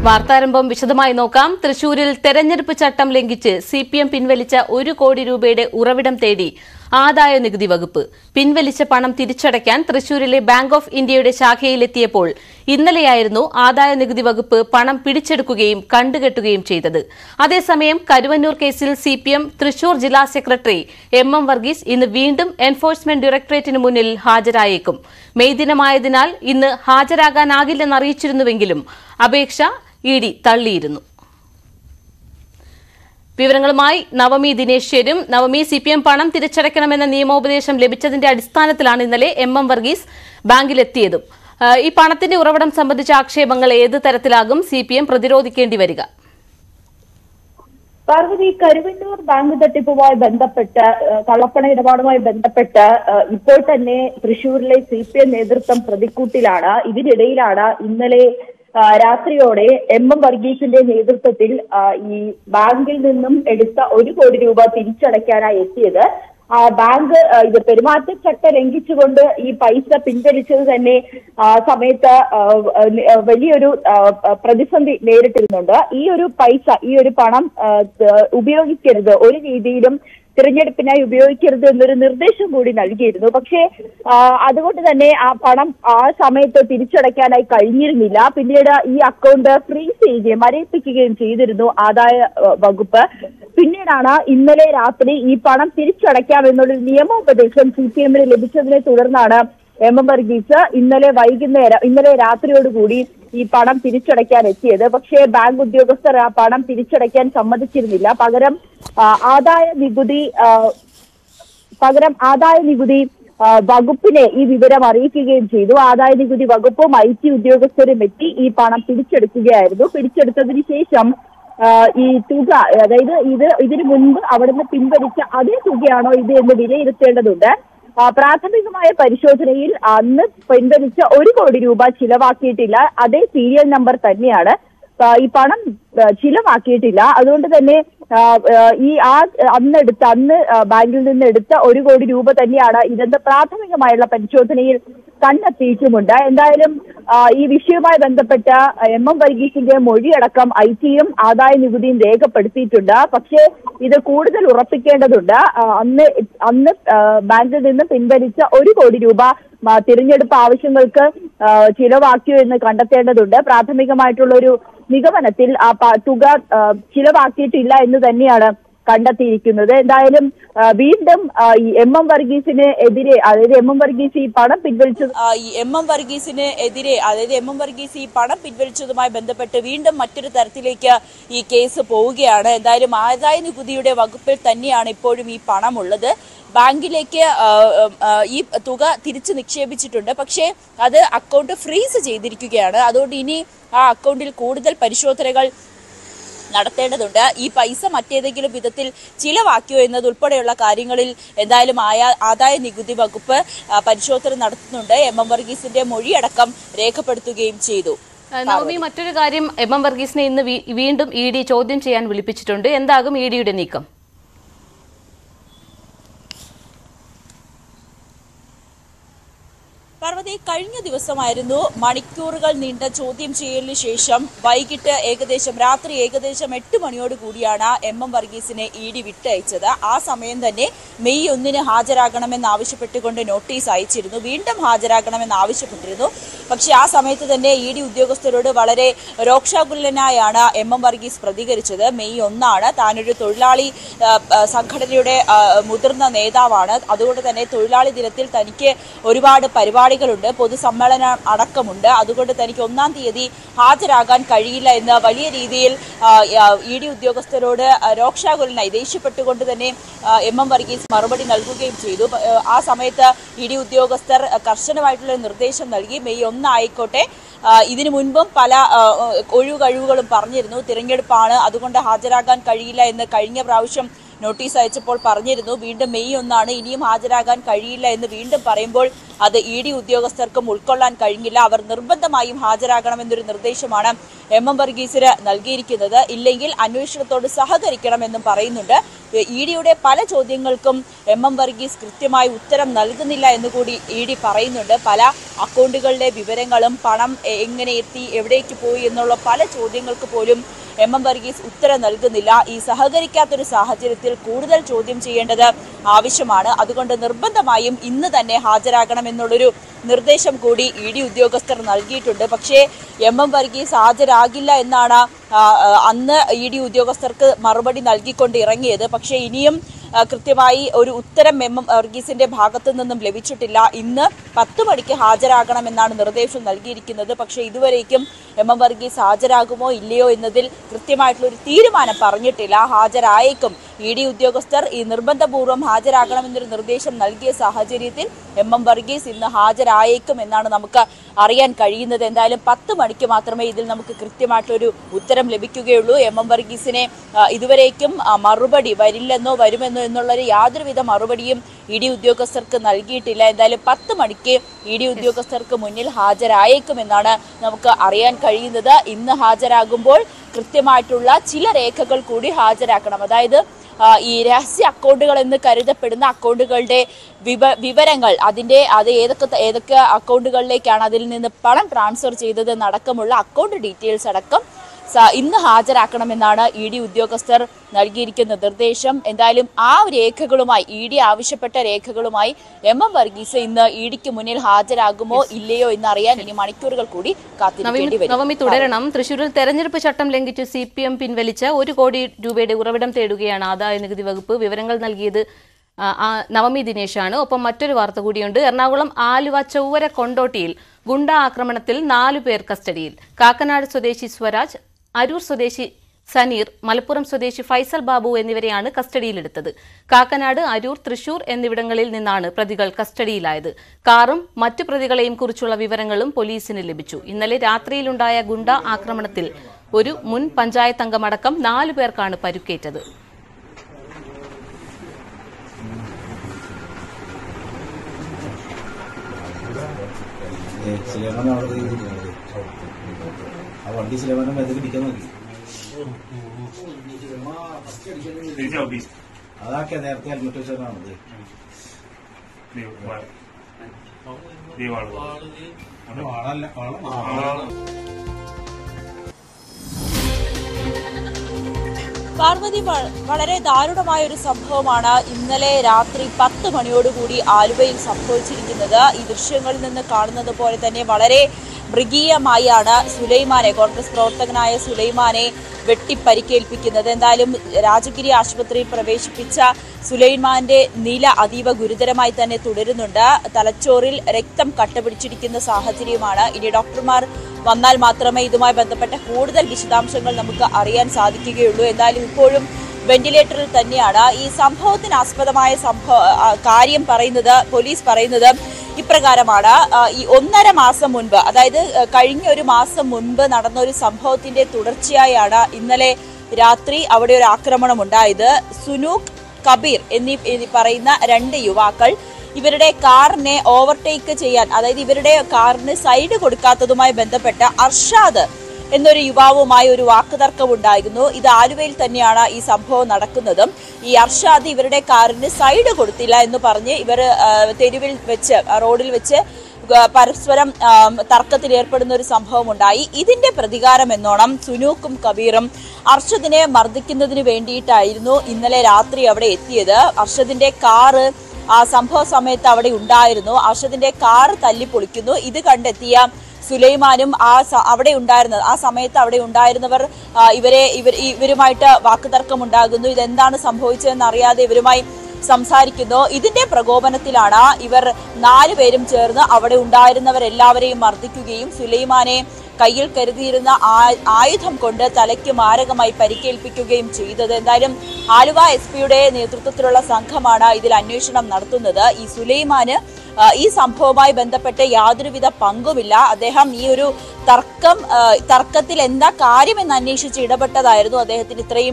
വാർത്താരംഭം വിശദമായി നോക്കാം തൃശൂരിൽ തെരഞ്ഞെടുപ്പ് ചട്ടം ലംഘിച്ച് സി പി എം പിൻവലിച്ച ഒരു കോടി രൂപയുടെ ഉറവിടം തേടി ആദായ നികുതി വകുപ്പ് പിൻവലിച്ച പണം തിരിച്ചടയ്ക്കാൻ തൃശൂരിലെ ബാങ്ക് ഓഫ് ഇന്ത്യയുടെ ശാഖയിലെത്തിയപ്പോൾ ഇന്നലെയായിരുന്നു ആദായ നികുതി വകുപ്പ് പണം പിടിച്ചെടുക്കുകയും കണ്ടുകെട്ടുകയും ചെയ്തത് അതേസമയം കരുവന്നൂർ കേസിൽ സി പി എം തൃശൂർ ജില്ലാ സെക്രട്ടറി എം എം വർഗീസ് ഇന്ന് വീണ്ടും എൻഫോഴ്സ്മെന്റ് ഡയറക്ടറേറ്റിന് മുന്നിൽ ഹാജരായേക്കും മെയ് ദിനമായതിനാൽ ഇന്ന് ഹാജരാകാനാകില്ലെന്ന് അറിയിച്ചിരുന്നുവെങ്കിലും അപേക്ഷ ഇ ഡി തള്ളിയിരുന്നു വിവരങ്ങളുമായി നവമി ദിനേശ് ചേരും നവമി സി പി എം പണം തിരിച്ചടയ്ക്കണമെന്ന നിയമോപദേശം ലഭിച്ചതിന്റെ അടിസ്ഥാനത്തിലാണ് ഇന്നലെ എം എം വർഗീസ് ബാങ്കിലെത്തിയതും ആ, ഈ പണത്തിന്റെ ഉറവിടം സംബന്ധിച്ച ആക്ഷേപങ്ങൾ ഏത് തരത്തിലാകും സി പി എം പ്രതിരോധിക്കേണ്ടി വരിക പാർവതി കരുവന്നൂർ ബാങ്ക് തട്ടിപ്പുമായി ബന്ധപ്പെട്ട് ഏഹ്, കള്ളപ്പണ ഇടപാടുമായി ബന്ധപ്പെട്ട് ഏഹ്, ഇപ്പോൾ തന്നെ തൃശൂരിലെ സി പി എം നേതൃത്വം പ്രതിക്കൂട്ടിലാണ് ഇതിനിടയിലാണ് ഇന്നലെ ആ, രാത്രിയോടെ എം എം വർഗീസിന്റെ നേതൃത്വത്തിൽ ആ, ഈ ബാങ്കിൽ നിന്നും എടുത്ത ഒരു കോടി രൂപ തിരിച്ചടയ്ക്കാനായി എത്തിയത് ആ ബാങ്ക് ആ, ഇത് പെരുമാറ്റച്ചട്ട ലംഘിച്ചുകൊണ്ട് ഈ പൈസ പിൻവലിച്ചത് തന്നെ ആ സമയത്ത് ആ, ആ, വലിയൊരു ആ, ആ, പ്രതിസന്ധി നേരിട്ടിരുന്നുണ്ട് ഈ ഒരു പൈസ ഈ ഒരു പണം ആ, ത- ഉപയോഗിക്കരുത് ഒരു രീതിയിലും തിരഞ്ഞെടുപ്പിനായി ഉപയോഗിക്കരുത് എന്നൊരു നിർദ്ദേശം കൂടി നൽകിയിരുന്നു പക്ഷേ ആ, അതുകൊണ്ട് തന്നെ ആ പണം ആ സമയത്ത് തിരിച്ചടയ്ക്കാനായി കഴിഞ്ഞിരുന്നില്ല പിന്നീട് ഈ അക്കൗണ്ട് ഫ്രീസ് ചെയ്യുകയും മരയിപ്പിക്കുകയും ചെയ്തിരുന്നു ആദായ ആ, വകുപ്പ് പിന്നീടാണ് ഇന്നലെ രാത്രി ഈ പണം തിരിച്ചടയ്ക്കാം എന്നുള്ള നിയമോപദേശം സി പി എമ്മിന് ലഭിച്ചതിനെ തുടർന്നാണ് എം എം വർഗീസ് ഇന്നലെ വൈകുന്നേരം ഇന്നലെ രാത്രിയോടുകൂടി ഈ പണം തിരിച്ചടയ്ക്കാൻ എത്തിയത് പക്ഷേ ബാങ്ക് ഉദ്യോഗസ്ഥർ ആ പണം തിരിച്ചടയ്ക്കാൻ സമ്മതിച്ചിരുന്നില്ല പകരം ആ, ആദായ നികുതി ആ, പകരം ആദായ നികുതി ആ, വകുപ്പിനെ ഈ വിവരം അറിയിക്കുകയും ചെയ്തു ആദായ നികുതി വകുപ്പും ഐ ടി ഉദ്യോഗസ്ഥരും എത്തി ഈ പണം പിടിച്ചെടുക്കുകയായിരുന്നു പിടിച്ചെടുത്തതിന് ശേഷം ആ, ഈ തുക അതായത് ഇത് ഇതിനു മുൻപ് അവിടുന്ന് പിൻവലിച്ച അതേ തുകയാണോ ഇത് എന്ന് വിലയിരുത്തേണ്ടതുണ്ട് ആ, പ്രാഥമികമായ പരിശോധനയിൽ അന്ന് പിൻവലിച്ച ഒരു കോടി രൂപ ചിലവാക്കിയിട്ടില്ല അതേ സീരിയൽ നമ്പർ തന്നെയാണ് ആ, ഈ പണം ആ, ചിലവാക്കിയിട്ടില്ല അതുകൊണ്ട് തന്നെ ആ, ആ, ഈ ആ അന്നെടുത്ത അന്ന് ആ, ബാങ്കിൽ നിന്ന് എടുത്ത ഒരു കോടി രൂപ തന്നെയാണ് ഇതെന്ന് പ്രാഥമികമായുള്ള പരിശോധനയിൽ കണ്ടെത്തിയിട്ടുമുണ്ട് എന്തായാലും ആ, ഈ വിഷയവുമായി ബന്ധപ്പെട്ട എം എം വർഗീസിന്റെ മൊഴിയടക്കം ഐ ടിയും ആദായ നികുതിയും രേഖപ്പെടുത്തിയിട്ടുണ്ട് പക്ഷേ ഇത് കൂടുതൽ ഉറപ്പിക്കേണ്ടതുണ്ട് ആ, അന്ന് അന്ന് ആ, ബാങ്കിൽ നിന്ന് പിൻവലിച്ച ഒരു കോടി രൂപ ആ, തിരഞ്ഞെടുപ്പ് ആവശ്യങ്ങൾക്ക് ആ, ചിലവാക്കിയോ എന്ന് കണ്ടെത്തേണ്ടതുണ്ട് പ്രാഥമികമായിട്ടുള്ള ഒരു നിഗമനത്തിൽ ആ പ- തുക ആ, ചിലവാക്കിയിട്ടില്ല എന്ന് തന്നെയാണ് കണ്ടെത്തിയിരിക്കുന്നത് എന്തായാലും ആ, വീണ്ടും ആ, ഈ എം എം വർഗീസിന് എതിരെ അതായത് എം എം വർഗീസ് ഈ പണം പിൻവലിച്ചത് ആ, ഈ എം എം വർഗീസിന് എതിരെ അതായത് എം എം വർഗീസ് ഈ പണം പിൻവലിച്ചതുമായി ബന്ധപ്പെട്ട് വീണ്ടും മറ്റൊരു തരത്തിലേക്ക് ഈ കേസ് പോവുകയാണ് എന്തായാലും ആദായ നികുതിയുടെ വകുപ്പിൽ തന്നെയാണ് ഇപ്പോഴും ഈ പണം ഉള്ളത് ബാങ്കിലേക്ക് ആ, ആ, ഈ തുക തിരിച്ചു നിക്ഷേപിച്ചിട്ടുണ്ട് പക്ഷേ അത് അക്കൗണ്ട് ഫ്രീസ് ചെയ്തിരിക്കുകയാണ് അതുകൊണ്ട് ഇനി ആ അക്കൗണ്ടിൽ കൂടുതൽ പരിശോധനകൾ നടത്തേണ്ടതുണ്ട് ഈ പൈസ മറ്റേതെങ്കിലും വിധത്തിൽ ചിലവാക്കിയോ എന്നതുൾപ്പെടെയുള്ള കാര്യങ്ങളിൽ എന്തായാലും ആയ ആദായ നികുതി വകുപ്പ് ആ, പരിശോധന നടത്തുന്നുണ്ട് എം എം വർഗീസിന്റെ മൊഴിയടക്കം രേഖപ്പെടുത്തുകയും ചെയ്തു ആ, നവമി മറ്റൊരു കാര്യം എം എം വർഗീസിനെ ഇന്ന് വീ- വീണ്ടും ഇ ഡി ചോദ്യം ചെയ്യാൻ വിളിപ്പിച്ചിട്ടുണ്ട് എന്താകും ഇ ഡിയുടെ നീക്കം പാർവതി കഴിഞ്ഞ ദിവസമായിരുന്നു മണിക്കൂറുകൾ നീണ്ട ചോദ്യം ചെയ്യലിന് ശേഷം വൈകിട്ട് ഏകദേശം രാത്രി ഏകദേശം എട്ട് മണിയോട് കൂടിയാണ് എം എം വർഗീസിനെ ഇ ഡി വിട്ടയച്ചത് ആ സമയം തന്നെ മെയ് ഒന്നിന് ഹാജരാകണമെന്ന് ആവശ്യപ്പെട്ടുകൊണ്ട് നോട്ടീസ് അയച്ചിരുന്നു വീണ്ടും ഹാജരാകണമെന്ന് ആവശ്യപ്പെട്ടിരുന്നു പക്ഷേ ആ സമയത്ത് തന്നെ ഇ ഡി ഉദ്യോഗസ്ഥരോട് വളരെ രോക്ഷാകുലനായാണ് എം എം വർഗീസ് പ്രതികരിച്ചത് മെയ് ഒന്നാണ് താനൊരു തൊഴിലാളി ആ, ആ, സംഘടനയുടെ ആ, മുതിർന്ന നേതാവാണ് അതുകൊണ്ട് തന്നെ തൊഴിലാളി ദിനത്തിൽ തനിക്ക് ഒരുപാട് പരിപാടികളുണ്ട് പൊതുസമ്മേളനം അടക്കമുണ്ട് അതുകൊണ്ട് തനിക്ക് ഒന്നാം തീയതി ഹാജരാകാൻ കഴിയില്ല എന്ന് വലിയ രീതിയിൽ ഇ ഡി ഉദ്യോഗസ്ഥരോട് ആ, രോക്ഷാകുലനായി ദേഷ്യപ്പെട്ടുകൊണ്ട് തന്നെ ആ, എം എം വർഗീസ് മറുപടി നൽകുകയും ചെയ്തു പ- ആ സമയത്ത് ഇ ഡി ഉദ്യോഗസ്ഥർ ആ, കർശനമായിട്ടുള്ള നിർദ്ദേശം നൽകി മെയ് ഒന്നായിക്കോട്ടെ ആ, ഇതിനു മുൻപും പല ആ, ഒഴിവ് കഴിവുകളും പറഞ്ഞിരുന്നു തിരഞ്ഞെടുപ്പാണ് അതുകൊണ്ട് ഹാജരാകാൻ കഴിയില്ല എന്ന് കഴിഞ്ഞ പ്രാവശ്യം നോട്ടീസ് അയച്ചപ്പോൾ പറഞ്ഞിരുന്നു വീണ്ടും മെയ് ഒന്നാണ് ഇനിയും ഹാജരാകാൻ കഴിയില്ല എന്ന് വീണ്ടും പറയുമ്പോൾ അത് ഇ ഡി ഉദ്യോഗസ്ഥർക്കും ഉൾക്കൊള്ളാൻ കഴിഞ്ഞില്ല അവർ നിർബന്ധമായും ഹാജരാകണമെന്നൊരു നിർദ്ദേശമാണ് എം എം വർഗീസിന് നൽകിയിരിക്കുന്നത് ഇല്ലെങ്കിൽ അന്വേഷണത്തോട് സഹകരിക്കണമെന്നും പറയുന്നുണ്ട് ഇ ഡിയുടെ പല ചോദ്യങ്ങൾക്കും എം എം വർഗീസ് കൃത്യമായി ഉത്തരം നൽകുന്നില്ല എന്നുകൂടി ഇ ഡി പറയുന്നുണ്ട് പല അക്കൗണ്ടുകളുടെ വിവരങ്ങളും പണം എ- എങ്ങനെ എത്തി എവിടേക്ക് പോയി എന്നുള്ള പല ചോദ്യങ്ങൾക്ക് പോലും എം എം വർഗീസ് ഉത്തരം നൽകുന്നില്ല ഈ സഹകരിക്കാത്തൊരു സാഹചര്യത്തിൽ കൂടുതൽ ചോദ്യം ചെയ്യേണ്ടത് ആവശ്യമാണ് അതുകൊണ്ട് നിർബന്ധമായും ഇന്ന് തന്നെ ഹാജരാകണമെന്നുള്ളൊരു നിർദ്ദേശം കൂടി ഇ ഡി ഉദ്യോഗസ്ഥർ നൽകിയിട്ടുണ്ട് പക്ഷേ എം എം വർഗീസ് ഹാജരാകില്ല എന്നാണ് ആ, ആ, അന്ന് ഇ ഡി ഉദ്യോഗസ്ഥർക്ക് മറുപടി നൽകിക്കൊണ്ട് ഇറങ്ങിയത് പക്ഷേ ഇനിയും ആ, കൃത്യമായി ഒരു ഉത്തരം എം എം വർഗീസിന്റെ ഭാഗത്തു നിന്നും ലഭിച്ചിട്ടില്ല ഇന്ന് പത്ത് മണിക്ക് ഹാജരാകണമെന്നാണ് നിർദ്ദേശം നൽകിയിരിക്കുന്നത് പക്ഷേ ഇതുവരേക്കും എം എം വർഗീസ് ഹാജരാകുമോ ഇല്ലയോ എന്നതിൽ കൃത്യമായിട്ടുള്ള ഒരു തീരുമാനം പറഞ്ഞിട്ടില്ല ഹാജരായേക്കും ഇ ഡി ഉദ്യോഗസ്ഥർ ഈ നിർബന്ധപൂർവ്വം ഹാജരാകണമെന്നൊരു നിർദ്ദേശം നൽകിയ സാഹചര്യത്തിൽ എം എം വർഗീസ് ഇന്ന് ഹാജരായേക്കും എന്നാണ് നമുക്ക് അറിയാൻ കഴിയുന്നത് എന്തായാലും പത്ത് മണിക്ക് മാത്രമേ ഇതിൽ നമുക്ക് കൃത്യമായിട്ടൊരു ഉത്തരം ലഭിക്കുകയുള്ളൂ എം എം വർഗീസിനെ ആ, ഇതുവരേക്കും ആ, മറുപടി വരില്ലെന്നോ വരുമെന്നോ എന്നുള്ളൊരു യാതൊരുവിധ മറുപടിയും ഇ ഡി ഉദ്യോഗസ്ഥർക്ക് നൽകിയിട്ടില്ല എന്തായാലും പത്ത് മണിക്ക് ഇ ഡി ഉദ്യോഗസ്ഥർക്ക് മുന്നിൽ ഹാജരായേക്കുമെന്നാണ് നമുക്ക് അറിയാൻ കഴിയുന്നത് ഇന്ന് ഹാജരാകുമ്പോൾ കൃത്യമായിട്ടുള്ള ചില രേഖകൾ കൂടി ഹാജരാക്കണം അതായത് ആ, ഈ രഹസ്യ അക്കൗണ്ടുകൾ എന്ന് കരുതപ്പെടുന്ന അക്കൗണ്ടുകളുടെ വിവ വിവരങ്ങൾ അതിന്റെ അത് ഏതൊക്കെ ത- ഏതൊക്കെ അക്കൗണ്ടുകളിലേക്കാണ് അതിൽ നിന്ന് പണം ട്രാൻസ്ഫർ ചെയ്തത് എന്നടക്കമുള്ള അക്കൗണ്ട് ഡീറ്റെയിൽസ് അടക്കം സ- ഇന്ന് ഹാജരാക്കണമെന്നാണ് ഇ ഡി ഉദ്യോഗസ്ഥർ നൽകിയിരിക്കുന്ന നിർദ്ദേശം എന്തായാലും ആ രേഖകളുമായി ഇ ഡി ആവശ്യപ്പെട്ട രേഖകളുമായി എം എം വർഗീസ് ഇന്ന് ഇ ഡിക്ക് മുന്നിൽ ഹാജരാകുമോ ഇല്ലയോ എന്നറിയാൻ ഇനി മണിക്കൂറുകൾ കൂടി കാത്തിരിക്കേണ്ടി വരും നവമി തുടരണം തൃശൂരിൽ തെരഞ്ഞെടുപ്പ് ചട്ടം ലംഘിച്ച് സി പി എം പിൻവലിച്ച ഒരു കോടി രൂപയുടെ ഉറവിടം തേടുകയാണ് ആദായ നികുതി വകുപ്പ് വിവരങ്ങൾ നൽകിയത് ആ, ആ, നവമി ദിനേശാണ് ഒപ്പം മറ്റൊരു വാർത്ത കൂടിയുണ്ട് എറണാകുളം ആലുവ ചൊവ്വര കൊണ്ടോട്ടിയിൽ ഗുണ്ട ആക്രമണത്തിൽ നാലു പേർ കസ്റ്റഡിയിൽ കാക്കനാട് സ്വദേശി സ്വരാജ് അരൂർ സ്വദേശി സനീർ മലപ്പുറം സ്വദേശി ഫൈസൽ ബാബു എന്നിവരെയാണ് കസ്റ്റഡിയിലെടുത്തത് കാക്കനാട് അരൂർ തൃശൂർ എന്നിവിടങ്ങളിൽ നിന്നാണ് പ്രതികൾ കസ്റ്റഡിയിലായത് കാറും മറ്റു പ്രതികളെയും കുറിച്ചുള്ള വിവരങ്ങളും പോലീസിന് ലഭിച്ചു ഇന്നലെ രാത്രിയിലുണ്ടായ ഗുണ്ട ആക്രമണത്തിൽ ഒരു മുൻ പഞ്ചായത്ത് അംഗമടക്കം നാലു പേർക്കാണ് പരുക്കേറ്റത് സുലൈമാൻ അവിടെ ചെയ്തിട്ടുണ്ട് ആ വണ്ടി സുലൈമാനെ മെതക്ക് പിടിക്കാൻ നോക്കി അതാക്കെ നേരത്തെ ഹെൽമെറ്റ് വെച്ചതാണത് ആളല്ല ആളല്ല പാർവതി വ- വളരെ ദാരുണമായ ഒരു സംഭവമാണ് ഇന്നലെ രാത്രി പത്ത് മണിയോടുകൂടി ആലുവയിൽ സംഭവിച്ചിരിക്കുന്നത് ഈ ദൃശ്യങ്ങളിൽ നിന്ന് കാണുന്നത് പോലെ തന്നെ വളരെ മൃഗീയമായാണ് സുലൈമാനെ കോൺഗ്രസ് പ്രവർത്തകനായ സുലൈമാനെ വെട്ടിപ്പരിക്കേൽപ്പിക്കുന്നത് എന്തായാലും രാജഗിരി ആശുപത്രിയിൽ പ്രവേശിപ്പിച്ച സുലൈമാന്റെ നില അതീവ ഗുരുതരമായി തന്നെ തുടരുന്നുണ്ട് തലച്ചോറിൽ രക്തം കട്ടപിടിച്ചിരിക്കുന്ന സാഹചര്യമാണ് ഇനി ഡോക്ടർമാർ വന്നാൽ മാത്രമേ ഇതുമായി ബന്ധപ്പെട്ട കൂടുതൽ വിശദാംശങ്ങൾ നമുക്ക് അറിയാൻ സാധിക്കുകയുള്ളൂ എന്തായാലും ഇപ്പോഴും വെന്റിലേറ്ററിൽ തന്നെയാണ് ഈ സംഭവത്തിന് ആസ്പദമായ സംഭവ ആ, കാര്യം പറയുന്നത് പോലീസ് പറയുന്നത് ഇപ്രകാരമാണ് ആ, ഈ ഒന്നര മാസം മുൻപ് അതായത് ആ, കഴിഞ്ഞ ഒരു മാസം മുൻപ് നടന്ന ഒരു സംഭവത്തിന്റെ തുടർച്ചയായാണ് ഇന്നലെ രാത്രി അവിടെ ഒരു ആക്രമണം ഉണ്ടായത് സുനൂക് കബീർ എന്നീ എന്നീ പറയുന്ന രണ്ട് യുവാക്കൾ ഇവരുടെ കാറിനെ ഓവർടേക്ക് ചെയ്യാൻ അതായത് ഇവരുടെ കാറിന് സൈഡ് കൊടുക്കാത്തതുമായി ബന്ധപ്പെട്ട അർഷാദ് എന്നൊരു യുവാവുമായി ഒരു വാക്കുതർക്കം ഉണ്ടായിരുന്നു ഇത് ആലുവയിൽ തന്നെയാണ് ഈ സംഭവം നടക്കുന്നതും ഈ അർഷാദ് ഇവരുടെ കാറിന് സൈഡ് കൊടുത്തില്ല എന്ന് പറഞ്ഞ് ഇവർ തെരുവിൽ വെച്ച് ആ, റോഡിൽ വെച്ച് ഗ- പരസ്പരം ആം, തർക്കത്തിൽ ഏർപ്പെടുന്ന ഒരു സംഭവം ഉണ്ടായി ഇതിന്റെ പ്രതികാരം എന്നോണം സുനൂക്കും കബീറും അർഷദിനെ മർദ്ദിക്കുന്നതിന് വേണ്ടിയിട്ടായിരുന്നു ഇന്നലെ രാത്രി അവിടെ എത്തിയത് അർഷദിന്റെ കാറ് ആ സംഭവ സമയത്ത് അവിടെ ഉണ്ടായിരുന്നു അർഷദിന്റെ കാറ് തല്ലിപ്പൊളിക്കുന്നു ഇത് കണ്ടെത്തിയ സുലൈമാനും ആ സ- അവിടെ ഉണ്ടായിരുന്നത് ആ സമയത്ത് അവിടെ ഉണ്ടായിരുന്നവർ ആ, ഇവരെ ഇവർ ഇവരുമായിട്ട് വാക്കുതർക്കം ഉണ്ടാകുന്നു ഇതെന്താണ് സംഭവിച്ചതെന്ന് അറിയാതെ ഇവരുമായി സംസാരിക്കുന്നു ഇതിന്റെ പ്രകോപനത്തിലാണ് ഇവർ നാലുപേരും ചേർന്ന് അവിടെ ഉണ്ടായിരുന്നവരെല്ലാവരെയും മർദ്ദിക്കുകയും സുലൈമാനെ കയ്യിൽ കരുതിയിരുന്ന ആ- ആയുധം കൊണ്ട് തലയ്ക്ക് മാരകമായി പരിക്കേൽപ്പിക്കുകയും ചെയ്തത് എന്തായാലും ആലുവ എസ് പിയുടെ നേതൃത്വത്തിലുള്ള സംഘമാണ് ഇതിൽ അന്വേഷണം നടത്തുന്നത് ഈ സുലൈമാന് ആ, ഈ സംഭവവുമായി ബന്ധപ്പെട്ട് യാതൊരുവിധ പങ്കുമില്ല അദ്ദേഹം ഈ ഒരു തർക്കം ആ, തർക്കത്തിൽ എന്താ കാര്യമെന്ന് അന്വേഷിച്ച് ഇടപെട്ടതായിരുന്നു അദ്ദേഹത്തിന് ഇത്രയും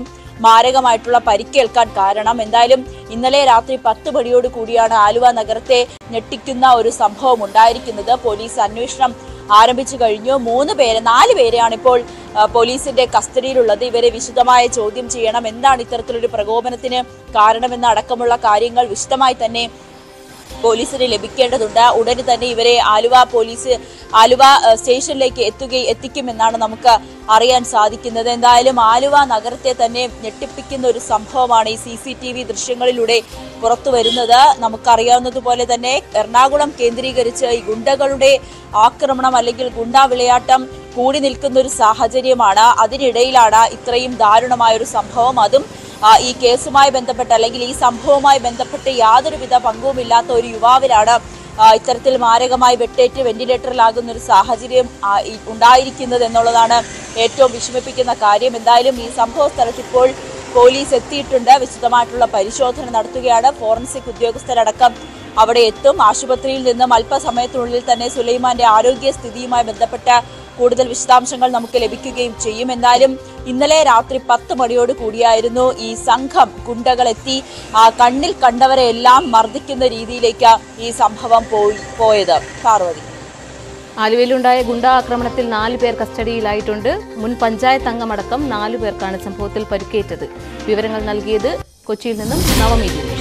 മാരകമായിട്ടുള്ള പരിക്കേൽക്കാൻ കാരണം എന്തായാലും ഇന്നലെ രാത്രി പത്ത് മണിയോട് കൂടിയാണ് ആലുവ നഗരത്തെ ഞെട്ടിക്കുന്ന ഒരു സംഭവം ഉണ്ടായിരിക്കുന്നത് പോലീസ് അന്വേഷണം ആരംഭിച്ചു കഴിഞ്ഞു മൂന്ന് പേരെ നാല് പേരെയാണ് ഇപ്പോൾ ആ, പോലീസിന്റെ കസ്റ്റഡിയിലുള്ളത് ഇവരെ വിശദമായ ചോദ്യം ചെയ്യണം എന്താണ് ഇത്തരത്തിലൊരു പ്രകോപനത്തിന് കാരണമെന്ന അടക്കമുള്ള കാര്യങ്ങൾ വിശദമായി തന്നെ പോലീസിന് ലഭിക്കേണ്ടതുണ്ട് ഉടനെ തന്നെ ഇവരെ ആലുവ പോലീസ് ആലുവ ഏഹ്, സ്റ്റേഷനിലേക്ക് എത്തുക എത്തിക്കുമെന്നാണ് നമുക്ക് അറിയാൻ സാധിക്കുന്നത് എന്തായാലും ആലുവ നഗരത്തെ തന്നെ ഞെട്ടിപ്പിക്കുന്ന ഒരു സംഭവമാണ് ഈ സി സി ടി വി ദൃശ്യങ്ങളിലൂടെ പുറത്തു വരുന്നത് നമുക്കറിയാവുന്നതുപോലെ തന്നെ എറണാകുളം കേന്ദ്രീകരിച്ച് ഈ ഗുണ്ടകളുടെ ആക്രമണം അല്ലെങ്കിൽ ഗുണ്ടാ വിളയാട്ടം കൂടി നിൽക്കുന്ന ഒരു സാഹചര്യമാണ് അതിനിടയിലാണ് ഇത്രയും ദാരുണമായ ഒരു സംഭവം അതും ആ, ഈ കേസുമായി ബന്ധപ്പെട്ട് അല്ലെങ്കിൽ ഈ സംഭവവുമായി ബന്ധപ്പെട്ട് യാതൊരുവിധ പങ്കുമില്ലാത്ത ഒരു യുവാവിനാണ് ആ, ഇത്തരത്തിൽ മാരകമായി വെട്ടേറ്റ് വെന്റിലേറ്ററിലാകുന്ന ഒരു സാഹചര്യം ആ, ഈ ഉണ്ടായിരിക്കുന്നത് എന്നുള്ളതാണ് ഏറ്റവും വിഷമിപ്പിക്കുന്ന കാര്യം എന്തായാലും ഈ സംഭവ സ്ഥലത്ത് ഇപ്പോൾ പോലീസ് എത്തിയിട്ടുണ്ട് വിശദമായിട്ടുള്ള പരിശോധന നടത്തുകയാണ് ഫോറൻസിക് ഉദ്യോഗസ്ഥരടക്കം അവിടെ എത്തും ആശുപത്രിയിൽ നിന്നും അല്പസമയത്തിനുള്ളിൽ തന്നെ സുലൈമാന്റെ ആരോഗ്യസ്ഥിതിയുമായി ബന്ധപ്പെട്ട കൂടുതൽ വിശദാംശങ്ങൾ നമുക്ക് ലഭിക്കുകയും ചെയ്യും എന്തായാലും ഇന്നലെ രാത്രി പത്ത് മണിയോട് കൂടിയായിരുന്നു ഈ സംഘം ഗുണ്ടകളെത്തി ആ കണ്ണിൽ കണ്ടവരെ എല്ലാം മർദ്ദിക്കുന്ന രീതിയിലേക്ക് ഈ സംഭവം പോയി പോയത് പാർവതി ആലുവയിലുണ്ടായ ഗുണ്ടാ ആക്രമണത്തിൽ നാല് പേർ കസ്റ്റഡിയിലായിട്ടുണ്ട് മുൻ പഞ്ചായത്ത് അംഗമടക്കം നാലു പേർക്കാണ് സംഭവത്തിൽ പരിക്കേറ്റത് വിവരങ്ങൾ നൽകിയത് കൊച്ചിയിൽ നിന്നും Navami Dinesh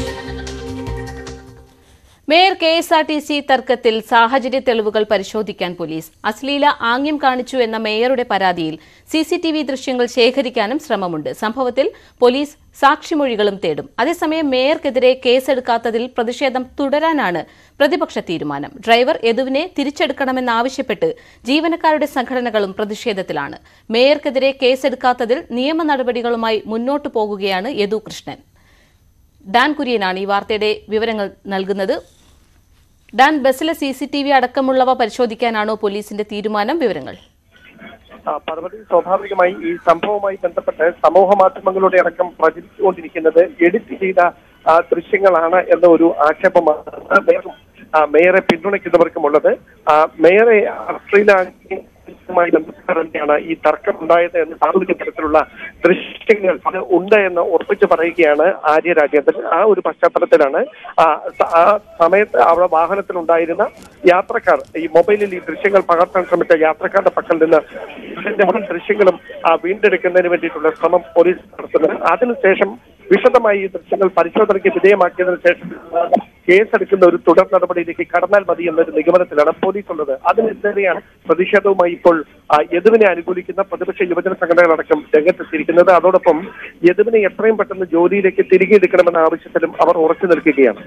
mayor K S R T C തർക്കത്തിൽ സാഹചര്യ തെളിവുകൾ പരിശോധിക്കാൻ പോലീസ് അശ്ലീല ആംഗ്യം കാണിച്ചു എന്ന മേയറുടെ പരാതിയിൽ സി സി ടി വി ദൃശ്യങ്ങൾ ശേഖരിക്കാനും ശ്രമമുണ്ട് സംഭവത്തിൽ പോലീസ് സാക്ഷിമൊഴികളും തേടും അതേസമയം മേയർക്കെതിരെ കേസെടുക്കാത്തതിൽ പ്രതിഷേധം തുടരാനാണ് പ്രതിപക്ഷ തീരുമാനം ഡ്രൈവർ യദുവിനെ തിരിച്ചെടുക്കണമെന്നാവശ്യപ്പെട്ട് ജീവനക്കാരുടെ സംഘടനകളും പ്രതിഷേധത്തിലാണ് മേയർക്കെതിരെ കേസെടുക്കാത്തതിൽ നിയമ നടപടികളുമായി മുന്നോട്ടു പോകുകയാണ് യദു കൃഷ്ണൻ ഡാൻ കുര്യനാണ് ഈ വാർത്തയുടെ വിവരങ്ങൾ നൽകുന്നത് ഡാൻ ബസ്സിലെ സി സി ടി വി അടക്കമുള്ളവ പരിശോധിക്കാനാണോ പോലീസിന്റെ തീരുമാനം വിവരങ്ങൾ ആ, പർവതി സ്വാഭാവികമായി ഈ സംഭവവുമായി ബന്ധപ്പെട്ട് സമൂഹ മാധ്യമങ്ങളുടെ അടക്കം പ്രചരിച്ചുകൊണ്ടിരിക്കുന്നത് എഡിറ്റ് ചെയ്ത ആ, ദൃശ്യങ്ങളാണ് എന്ന ഒരു ആക്ഷേപമാണ് മേയറും ആ, മേയറെ പിന്തുണയ്ക്കുന്നവർക്കുമുള്ളത് ആ, മേയറെ അശ്ലീലമായി ബന്ധപ്പെട്ട് തന്നെയാണ് ഈ തർക്കം ഉണ്ടായത് എന്ന് സാമൂഹിക തരത്തിലുള്ള ദൃശ്യങ്ങൾ അത് ഉണ്ട് എന്ന് ഉറപ്പിച്ചു പറയുകയാണ് ആര്യ രാജേന്ദ്രൻ ആ ഒരു പശ്ചാത്തലത്തിലാണ് ആ, സ- ആ സമയത്ത് അവിടെ വാഹനത്തിലുണ്ടായിരുന്ന യാത്രക്കാർ ഈ മൊബൈലിൽ ഈ ദൃശ്യങ്ങൾ പകർത്താൻ ശ്രമിച്ച യാത്രക്കാരുടെ പക്കൽ നിന്ന് ഇതിന്റെ മുഴുവൻ ദൃശ്യങ്ങളും ആ, വീണ്ടെടുക്കുന്നതിന് വേണ്ടിയിട്ടുള്ള ശ്രമം പോലീസ് നടത്തുന്നത് അതിനുശേഷം വിശദമായി ഈ ദൃശ്യങ്ങൾ പരിശോധനയ്ക്ക് വിധേയമാക്കിയതിനു ശേഷം കേസെടുക്കുന്ന ഒരു തുടർ നടപടിയിലേക്ക് കടന്നാൽ മതി എന്നൊരു നിഗമനത്തിലാണ് പോലീസ് ഉള്ളത് അതിനെതിരെയാണ് പ്രതിഷേധവുമായി ഇപ്പോൾ ആ, യദുവിനെ അനുകൂലിക്കുന്ന പ്രതിപക്ഷ യുവജന സംഘടനകളടക്കം രംഗത്തെത്തിയിരിക്കുന്നത് അതോടൊപ്പം യദുവിനെ എത്രയും പെട്ടെന്ന് ജോലിയിലേക്ക് തിരികെ എടുക്കണമെന്ന ആവശ്യത്തിലും അവർ ഉറച്ചു നിൽക്കുകയാണ്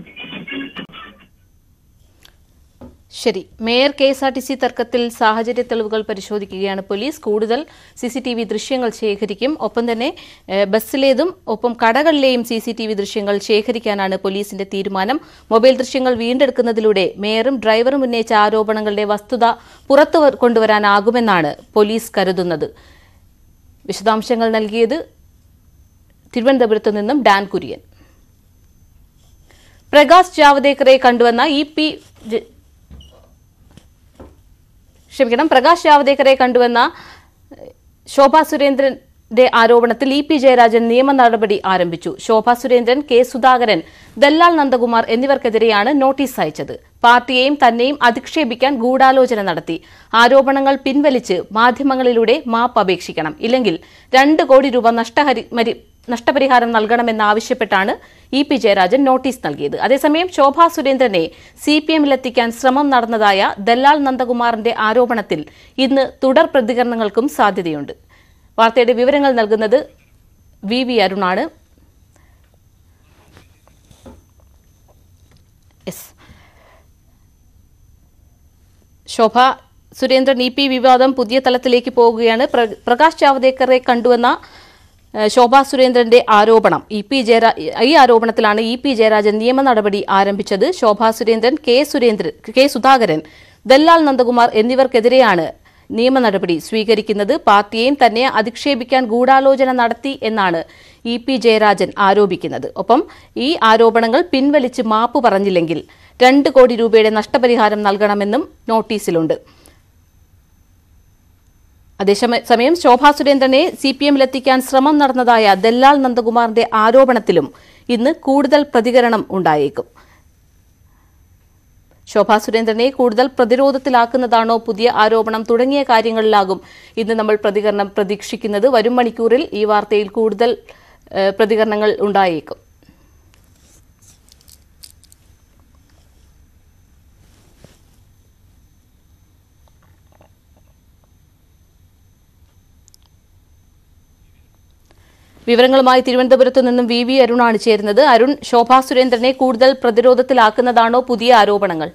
ശരി mayor K S R T C തർക്കത്തിൽ സാഹചര്യ തെളിവുകൾ പരിശോധിക്കുകയാണ് പോലീസ് കൂടുതൽ സി സി ടി വി ദൃശ്യങ്ങൾ ശേഖരിക്കും ഒപ്പം തന്നെ ഏഹ്, ബസ്സിലേതും ഒപ്പം കടകളിലെയും സി സി ടി വി ദൃശ്യങ്ങൾ ശേഖരിക്കാനാണ് പോലീസിന്റെ തീരുമാനം മൊബൈൽ ദൃശ്യങ്ങൾ വീണ്ടെടുക്കുന്നതിലൂടെ മേയറും ഡ്രൈവറും ഉന്നയിച്ച ആരോപണങ്ങളുടെ വസ്തുത പുറത്തു വ- കൊണ്ടുവരാനാകുമെന്നാണ് പോലീസ് കരുതുന്നത് വിശദാംശങ്ങൾ നൽകിയത് തിരുവനന്തപുരത്തു നിന്നും ഡാൻ കുര്യൻ പ്രകാശ് ജാവദേക്കറെ കണ്ടുവന്ന ഇ പി ജ- ക്ഷമിക്കണം പ്രകാശ് ജാവദേക്കറെ കണ്ടുവന്ന ഏഹ്, ശോഭാ സുരേന്ദ്രന്റെ ആരോപണത്തിൽ ഇ പി ജയരാജൻ നിയമ നടപടി ആരംഭിച്ചു ശോഭാ സുരേന്ദ്രൻ കെ സുധാകരൻ ദല്ലാൽ നന്ദകുമാർ എന്നിവർക്കെതിരെയാണ് നോട്ടീസ് അയച്ചത് പാർട്ടിയെയും തന്നെയും അധിക്ഷേപിക്കാൻ ഗൂഢാലോചന നടത്തി ആരോപണങ്ങൾ പിൻവലിച്ച് മാധ്യമങ്ങളിലൂടെ മാപ്പ് അപേക്ഷിക്കണം ഇല്ലെങ്കിൽ രണ്ട് കോടി രൂപ നഷ്ടഹരി മരി- നഷ്ടപരിഹാരം നൽകണമെന്നാവശ്യപ്പെട്ടാണ് ഇ പി ജയരാജൻ നോട്ടീസ് നൽകിയത് അതേസമയം ശോഭാ സുരേന്ദ്രനെ സി പി എമ്മിലെത്തിക്കാൻ ശ്രമം നടന്നതായ ദല്ലാൽ നന്ദകുമാറിന്റെ ആരോപണത്തിൽ ഇന്ന് തുടർ പ്രതികരണങ്ങൾക്കും സാധ്യതയുണ്ട് വാർത്തയുടെ വിവരങ്ങൾ നൽകുന്നത് വി വി അരുണാണ് S Shobha Surendran E P വിവാദം പുതിയ തലത്തിലേക്ക് പോകുകയാണ് പ്ര- പ്രകാശ് ജാവദേക്കറെ കണ്ടുവന്ന ഏഹ്, ശോഭാ സുരേന്ദ്രന്റെ ആരോപണം ഇ പി ജയരാ ഈ ആരോപണത്തിലാണ് ഇ പി ജയരാജൻ നിയമ നടപടി ആരംഭിച്ചത് ശോഭാ സുരേന്ദ്രൻ കെ സുരേന്ദ്രൻ കെ സുധാകരൻ ദല്ലാൽ നന്ദകുമാർ എന്നിവർക്കെതിരെയാണ് നിയമ നടപടി സ്വീകരിക്കുന്നത് പാർട്ടിയെയും തന്നെ അധിക്ഷേപിക്കാൻ ഗൂഢാലോചന നടത്തി എന്നാണ് ഇ പി ജയരാജൻ ആരോപിക്കുന്നത് ഒപ്പം ഈ ആരോപണങ്ങൾ പിൻവലിച്ച് മാപ്പ് പറഞ്ഞില്ലെങ്കിൽ രണ്ട് കോടി രൂപയുടെ നഷ്ടപരിഹാരം നൽകണമെന്നും നോട്ടീസിലുണ്ട് അതേസമയം സമയം ശോഭാ സുരേന്ദ്രനെ സി പി എമ്മിലെത്തിക്കാൻ ശ്രമം നടന്നതായ ദല്ലാൽ നന്ദകുമാറിന്റെ ആരോപണത്തിലും ഇന്ന് കൂടുതൽ പ്രതികരണം ഉണ്ടായേക്കും ശോഭാ സുരേന്ദ്രനെ കൂടുതൽ പ്രതിരോധത്തിലാക്കുന്നതാണോ പുതിയ ആരോപണം തുടങ്ങിയ കാര്യങ്ങളിലാകും ഇന്ന് നമ്മൾ പ്രതികരണം പ്രതീക്ഷിക്കുന്നത് വരും മണിക്കൂറിൽ ഈ വാർത്തയിൽ കൂടുതൽ ഏഹ്, പ്രതികരണങ്ങൾ ഉണ്ടായേക്കും വിവരങ്ങളുമായി തിരുവനന്തപുരത്ത് നിന്നും വി വി അരുണാണ് ചേരുന്നത് അരുൺ ശോഭാ സുരേന്ദ്രനെ കൂടുതൽ പ്രതിരോധത്തിലാക്കുന്നതാണോ പുതിയ ആരോപണങ്ങൾ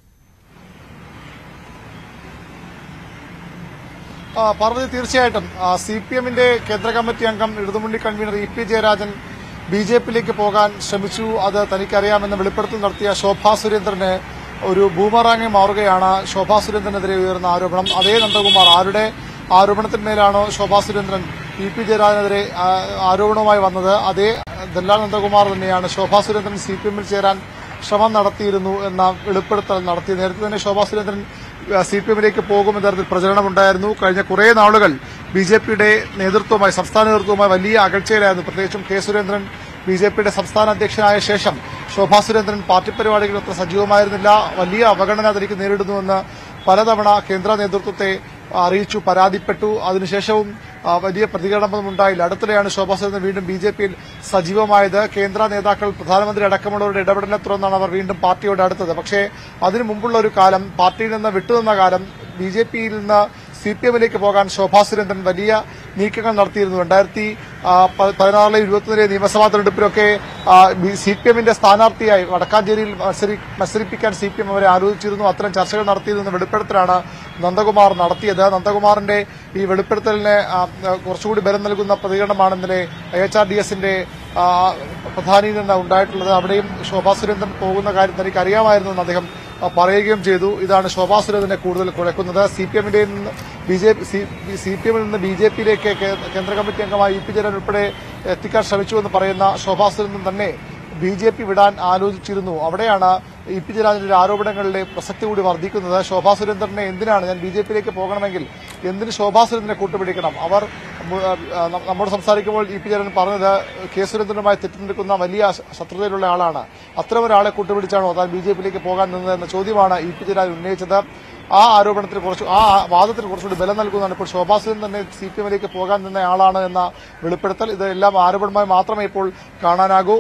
ആ, പാർവതി തീർച്ചയായിട്ടും സി പി എമ്മിന്റെ കേന്ദ്ര കമ്മിറ്റി അംഗം ഇടതുമുന്നണി convener E P Jayarajan B J പിയിലേക്ക് പോകാൻ ശ്രമിച്ചു അത് തനിക്കറിയാമെന്ന് വെളിപ്പെടുത്തൽ നടത്തിയ ശോഭാ സുരേന്ദ്രന് ഒരു ബൂമറാങ്ങി മാറുകയാണ് ശോഭാ സുരേന്ദ്രനെതിരെ ഉയർന്ന ആരോപണം അതേ നന്ദകുമാർ ആരുടെ ആരോപണത്തിന്മേലാണോ ശോഭാ സുരേന്ദ്രൻ ഇ പി ജയരാജനെതിരെ ആ, ആരോപണവുമായി വന്നത് അതേ ദല്ലാൽ നന്ദകുമാർ തന്നെയാണ് ശോഭാ സുരേന്ദ്രൻ സി പി എമ്മിൽ ചേരാൻ ശ്രമം നടത്തിയിരുന്നു എന്ന വെളിപ്പെടുത്തൽ നടത്തി നേരത്തെ തന്നെ ശോഭാ സുരേന്ദ്രൻ സി പി എമ്മിലേക്ക് പോകുമെന്ന തരത്തിൽ പ്രചരണമുണ്ടായിരുന്നു കഴിഞ്ഞ കുറേ നാളുകൾ ബി ജെ പിയുടെ നേതൃത്വവുമായി സംസ്ഥാന നേതൃത്വവുമായി വലിയ അകൽച്ചയിലായിരുന്നു പ്രത്യേകിച്ചും കെ സുരേന്ദ്രൻ ബി ജെ പിയുടെ സംസ്ഥാന അധ്യക്ഷനായ ശേഷം ശോഭാ സുരേന്ദ്രൻ പാർട്ടി പരിപാടികളിൽ അത്ര സജീവമായിരുന്നില്ല വലിയ അവഗണന തനിക്ക് നേരിടുന്നുവെന്ന് പലതവണ കേന്ദ്ര നേതൃത്വത്തെ അറിയിച്ചു പരാതിപ്പെട്ടു അതിനുശേഷവും ആ, വലിയ പ്രതികരണമൊന്നും ഉണ്ടായില്ല അടുത്തിടെയാണ് ശോഭാ സുരേന്ദ്രൻ വീണ്ടും ബി ജെ പിയിൽ സജീവമായത് കേന്ദ്ര നേതാക്കൾ പ്രധാനമന്ത്രി അടക്കമുള്ളവരുടെ ഇടപെടലിനെ തുടർന്നാണ് അവർ വീണ്ടും പാർട്ടിയോട് അടുത്തത് പക്ഷേ അതിനു മുമ്പുള്ള ഒരു കാലം പാർട്ടിയിൽ നിന്ന് വിട്ടുനിന്ന കാലം ബി ജെ പിയിൽ നിന്ന് സി പി എമ്മിലേക്ക് പോകാൻ ശോഭാ സുരേന്ദ്രൻ വലിയ നീക്കങ്ങൾ നടത്തിയിരുന്നു രണ്ടായിരത്തി പതിനാറിലെ ഇരുപത്തിയൊന്നിലെ നിയമസഭാ തെരഞ്ഞെടുപ്പിലൊക്കെ സി പി എമ്മിന്റെ സ്ഥാനാർത്ഥിയായി വടക്കാഞ്ചേരിയിൽ മത്സരി മത്സരിപ്പിക്കാൻ സി പി എം അവരെ ആലോചിച്ചിരുന്നു അത്തരം ചർച്ചകൾ നടത്തിയതെന്ന വെളിപ്പെടുത്തലാണ് നന്ദകുമാർ നടത്തിയത് നന്ദകുമാറിന്റെ ഈ വെളിപ്പെടുത്തലിന് ആ, കുറച്ചുകൂടി ബലം നൽകുന്ന പ്രതികരണമാണ് ഇന്നലെ എച്ച് ആർ ഡി എസിന്റെ പ്രധാനിയിൽ നിന്ന് ഉണ്ടായിട്ടുള്ളത് അവിടെയും ശോഭാ സുരേന്ദ്രൻ പോകുന്ന കാര്യം തനിക്ക് അറിയാമായിരുന്നു എന്ന് അദ്ദേഹം ആ, പറയുകയും ചെയ്തു ഇതാണ് ശോഭാ സുരേന്ദ്രനെ കൂടുതൽ കുഴക്കുന്നത് സി പി എമ്മിന്റെ ബി ജെ സി പി എമ്മിൽ നിന്ന് ബി ജെ പിയിലേക്ക് കേന്ദ്ര കമ്മിറ്റി അംഗമായി ഇ പി ജയൻ ഉൾപ്പെടെ എത്തിക്കാൻ ശ്രമിച്ചുവെന്ന് പറയുന്ന ശോഭാ സുരേന്ദ്രൻ തന്നെ ബി ജെ പി വിടാൻ ആലോചിച്ചിരുന്നു അവിടെയാണ് ഇ പി ജയരാജന്റെ ആരോപണങ്ങളുടെ പ്രസക്തി കൂടി വർദ്ധിക്കുന്നത് ശോഭാ സുരേന്ദ്രനെ എന്തിനാണ് ഞാൻ ബി ജെ പിയിലേക്ക് പോകണമെങ്കിൽ എന്തിന് ശോഭാ സുരേന്ദ്രനെ കൂട്ടുപിടിക്കണം അവർ മു- ആ, ന- നമ്മോട് സംസാരിക്കുമ്പോൾ ഇ പി ജയരാജൻ പറഞ്ഞത് കെ സുരേന്ദ്രനുമായി തെറ്റിനിൽക്കുന്ന വലിയ ശ- ശത്രുതയിലുള്ള ആളാണ് അത്തരം ഒരാളെ കൂട്ടുപിടിച്ചാണോ താൻ ബി ജെ പിയിലേക്ക് പോകാൻ നിന്നത് എന്ന ചോദ്യമാണ് ഇ പി ജയരാജൻ ഉന്നയിച്ചത് ആ ആരോപണത്തിന് കുറച്ച് ആ വാദത്തിന് കുറച്ചുകൂടി ബലം നൽകുന്നതാണ് ഇപ്പോൾ ശോഭാ സുരേന്ദ്രൻ തന്നെ സി പി എമ്മിലേക്ക് പോകാൻ നിന്ന ആളാണ് എന്ന വെളിപ്പെടുത്തൽ ഇതെല്ലാം ആരോപണമായി മാത്രമേ ഇപ്പോൾ കാണാനാകൂ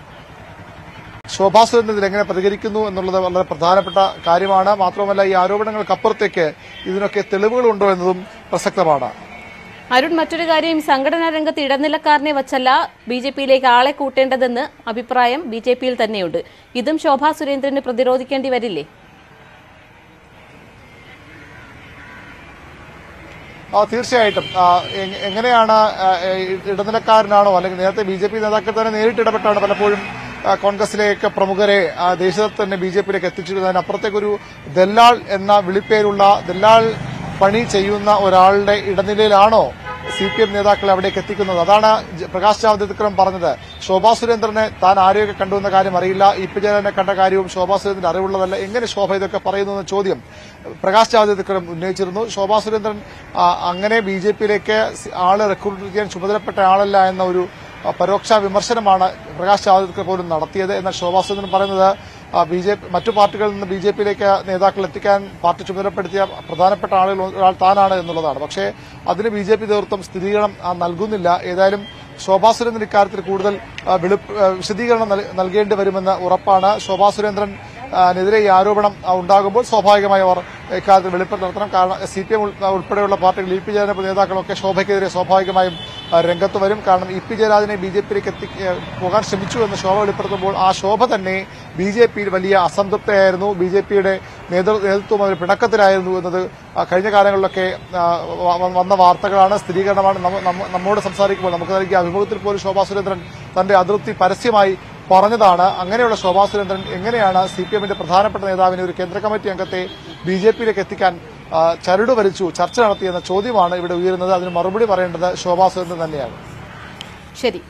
ശോഭാ സുരേന്ദ്രൻ ഇതിൽ എങ്ങനെ പ്രതികരിക്കുന്നു എന്നുള്ളത് വളരെ പ്രധാനപ്പെട്ട കാര്യമാണ് മാത്രമല്ല ഈ ആരോപണങ്ങൾക്കപ്പുറത്തേക്ക് ഇതിനൊക്കെ തെളിവുകളുണ്ടോ എന്നതും പ്രസക്തമാണ് അരുൺ മറ്റൊരു കാര്യം സംഘടനാ രംഗത്ത് ഇടനിലക്കാരനെ വച്ചല്ല ബി ജെ പിയിലേക്ക് ആളെ കൂട്ടേണ്ടതെന്ന് അഭിപ്രായം ബി ജെ പിയിൽ തന്നെയുണ്ട് ഇതും ശോഭാ സുരേന്ദ്രന് പ്രതിരോധിക്കേണ്ടി വരില്ലേ ആ തീർച്ചയായിട്ടും ആ, എ- എങ്ങനെയാണ് ആ, ഇ- ഇടനിലക്കാരനാണോ അല്ലെങ്കിൽ നേരത്തെ ബി ജെ പി നേതാക്കൾ തന്നെ നേരിട്ട് ഇടപെട്ടാണ് പലപ്പോഴും ആ, കോൺഗ്രസിലേക്ക് പ്രമുഖരെ ആ, ദേശത്ത് തന്നെ ബി ജെ പിയിലേക്ക് എത്തിച്ചിരുന്നത് അതിനപ്പുറത്തേക്കൊരു ദല്ലാൾ എന്ന വിളിപ്പേരുള്ള ദല്ലാൾ പണി ചെയ്യുന്ന ഒരാളുടെ ഇടനിലയിലാണോ സി പി എം നേതാക്കളെ അവിടേക്ക് എത്തിക്കുന്നത് അതാണ് ജ- പ്രകാശ് ജാവ്ദേക്കറും പറഞ്ഞത് ശോഭാ സുരേന്ദ്രനെ താൻ ആരെയൊക്കെ കണ്ടു എന്ന കാര്യം അറിയില്ല ഇ പി ജയനെ കണ്ട കാര്യവും ശോഭാ സുരേന്ദ്രൻ അറിവുള്ളതല്ല എങ്ങനെ ശോഭ ഇതൊക്കെ പറയുന്നു എന്ന ചോദ്യം പ്രകാശ് ജാവ്ദേക്കറും ഉന്നയിച്ചിരുന്നു ശോഭാ സുരേന്ദ്രൻ ആ, അങ്ങനെ ബി ജെ പിയിലേക്ക് ആളെ റിക്രൂട്ട് ചെയ്യാൻ ചുമതലപ്പെട്ട ആളല്ല എന്ന ഒരു ആ, പരോക്ഷ വിമർശനമാണ് പ്രകാശ് ജാവ്ദേക്കർ പോലും നടത്തിയത് എന്നാൽ ശോഭാ സുരേന്ദ്രൻ പറയുന്നത് ബി ജെ മറ്റു പാർട്ടികളിൽ നിന്ന് ബി ജെ പിയിലേക്ക് നേതാക്കൾ എത്തിക്കാൻ പാർട്ടി ചുമതലപ്പെടുത്തിയ പ്രധാനപ്പെട്ട ആളുകൾ ഒരാൾ താനാണ് എന്നുള്ളതാണ് പക്ഷേ അതിന് ബി ജെ പി നേതൃത്വം സ്ഥിരീകരണം ആ, നൽകുന്നില്ല ഏതായാലും ശോഭാ സുരേന്ദ്രൻ ഇക്കാര്യത്തിൽ കൂടുതൽ ആ, വെളിപ്പ് ആ, വിശദീകരണം നൽ- നൽകേണ്ടി വരുമെന്ന് ഉറപ്പാണ് ശോഭാ സുരേന്ദ്രൻ ആ, നെതിരെ ഈ ആരോപണം ആ, ഉണ്ടാകുമ്പോൾ സ്വാഭാവികമായി അവർ ഇക്കാര്യത്തിൽ വെളിപ്പെടുത്തൽ നടത്തണം കാരണം സി പി എം ഉൾപ്പെടെയുള്ള പാർട്ടികൾ ഇ പി ജയരാജൻ നേതാക്കളൊക്കെ ശോഭയ്ക്കെതിരെ സ്വാഭാവികമായും ആ, രംഗത്ത് വരും കാരണം ഇ പി ജയരാജനെ ബി ജെ പിയിലേക്ക് എത്തി ഏ, പോകാൻ ശ്രമിച്ചു എന്ന് ശോഭ വെളിപ്പെടുത്തുമ്പോൾ ആ ശോഭ തന്നെ ബി ജെ പിയിൽ വലിയ അസംതൃപ്തയായിരുന്നു ബി ജെ പിയുടെ നേതൃത്വം ഒരു പിണക്കത്തിലായിരുന്നു എന്നത് ആ, കഴിഞ്ഞ കാലങ്ങളിലൊക്കെ ആ, വ- വന്ന വാർത്തകളാണ് സ്ഥിരീകരണമാണ് നമ്മ- നമ്മ- നമ്മോട് സംസാരിക്കുമ്പോൾ നമുക്ക് നൽകിയ അഭിമുഖത്തിൽ പോലും ശോഭാ സുരേന്ദ്രൻ തന്റെ അതൃപ്തി പരസ്യമായി പറഞ്ഞതാണ് അങ്ങനെയുള്ള ശോഭാ സുരേന്ദ്രൻ എങ്ങനെയാണ് സി പി എമ്മിന്റെ പ്രധാനപ്പെട്ട നേതാവിനെ ഒരു കേന്ദ്ര കമ്മിറ്റി അംഗത്തെ ബി ജെ പിയിലേക്ക് എത്തിക്കാൻ ആ, ചരട് വലിച്ചു ചർച്ച നടത്തിയെന്ന ചോദ്യമാണ് ഇവിടെ ഉയരുന്നത് അതിന് മറുപടി പറയേണ്ടത് ശോഭാ സുരേന്ദ്രൻ തന്നെയാണ് ശരി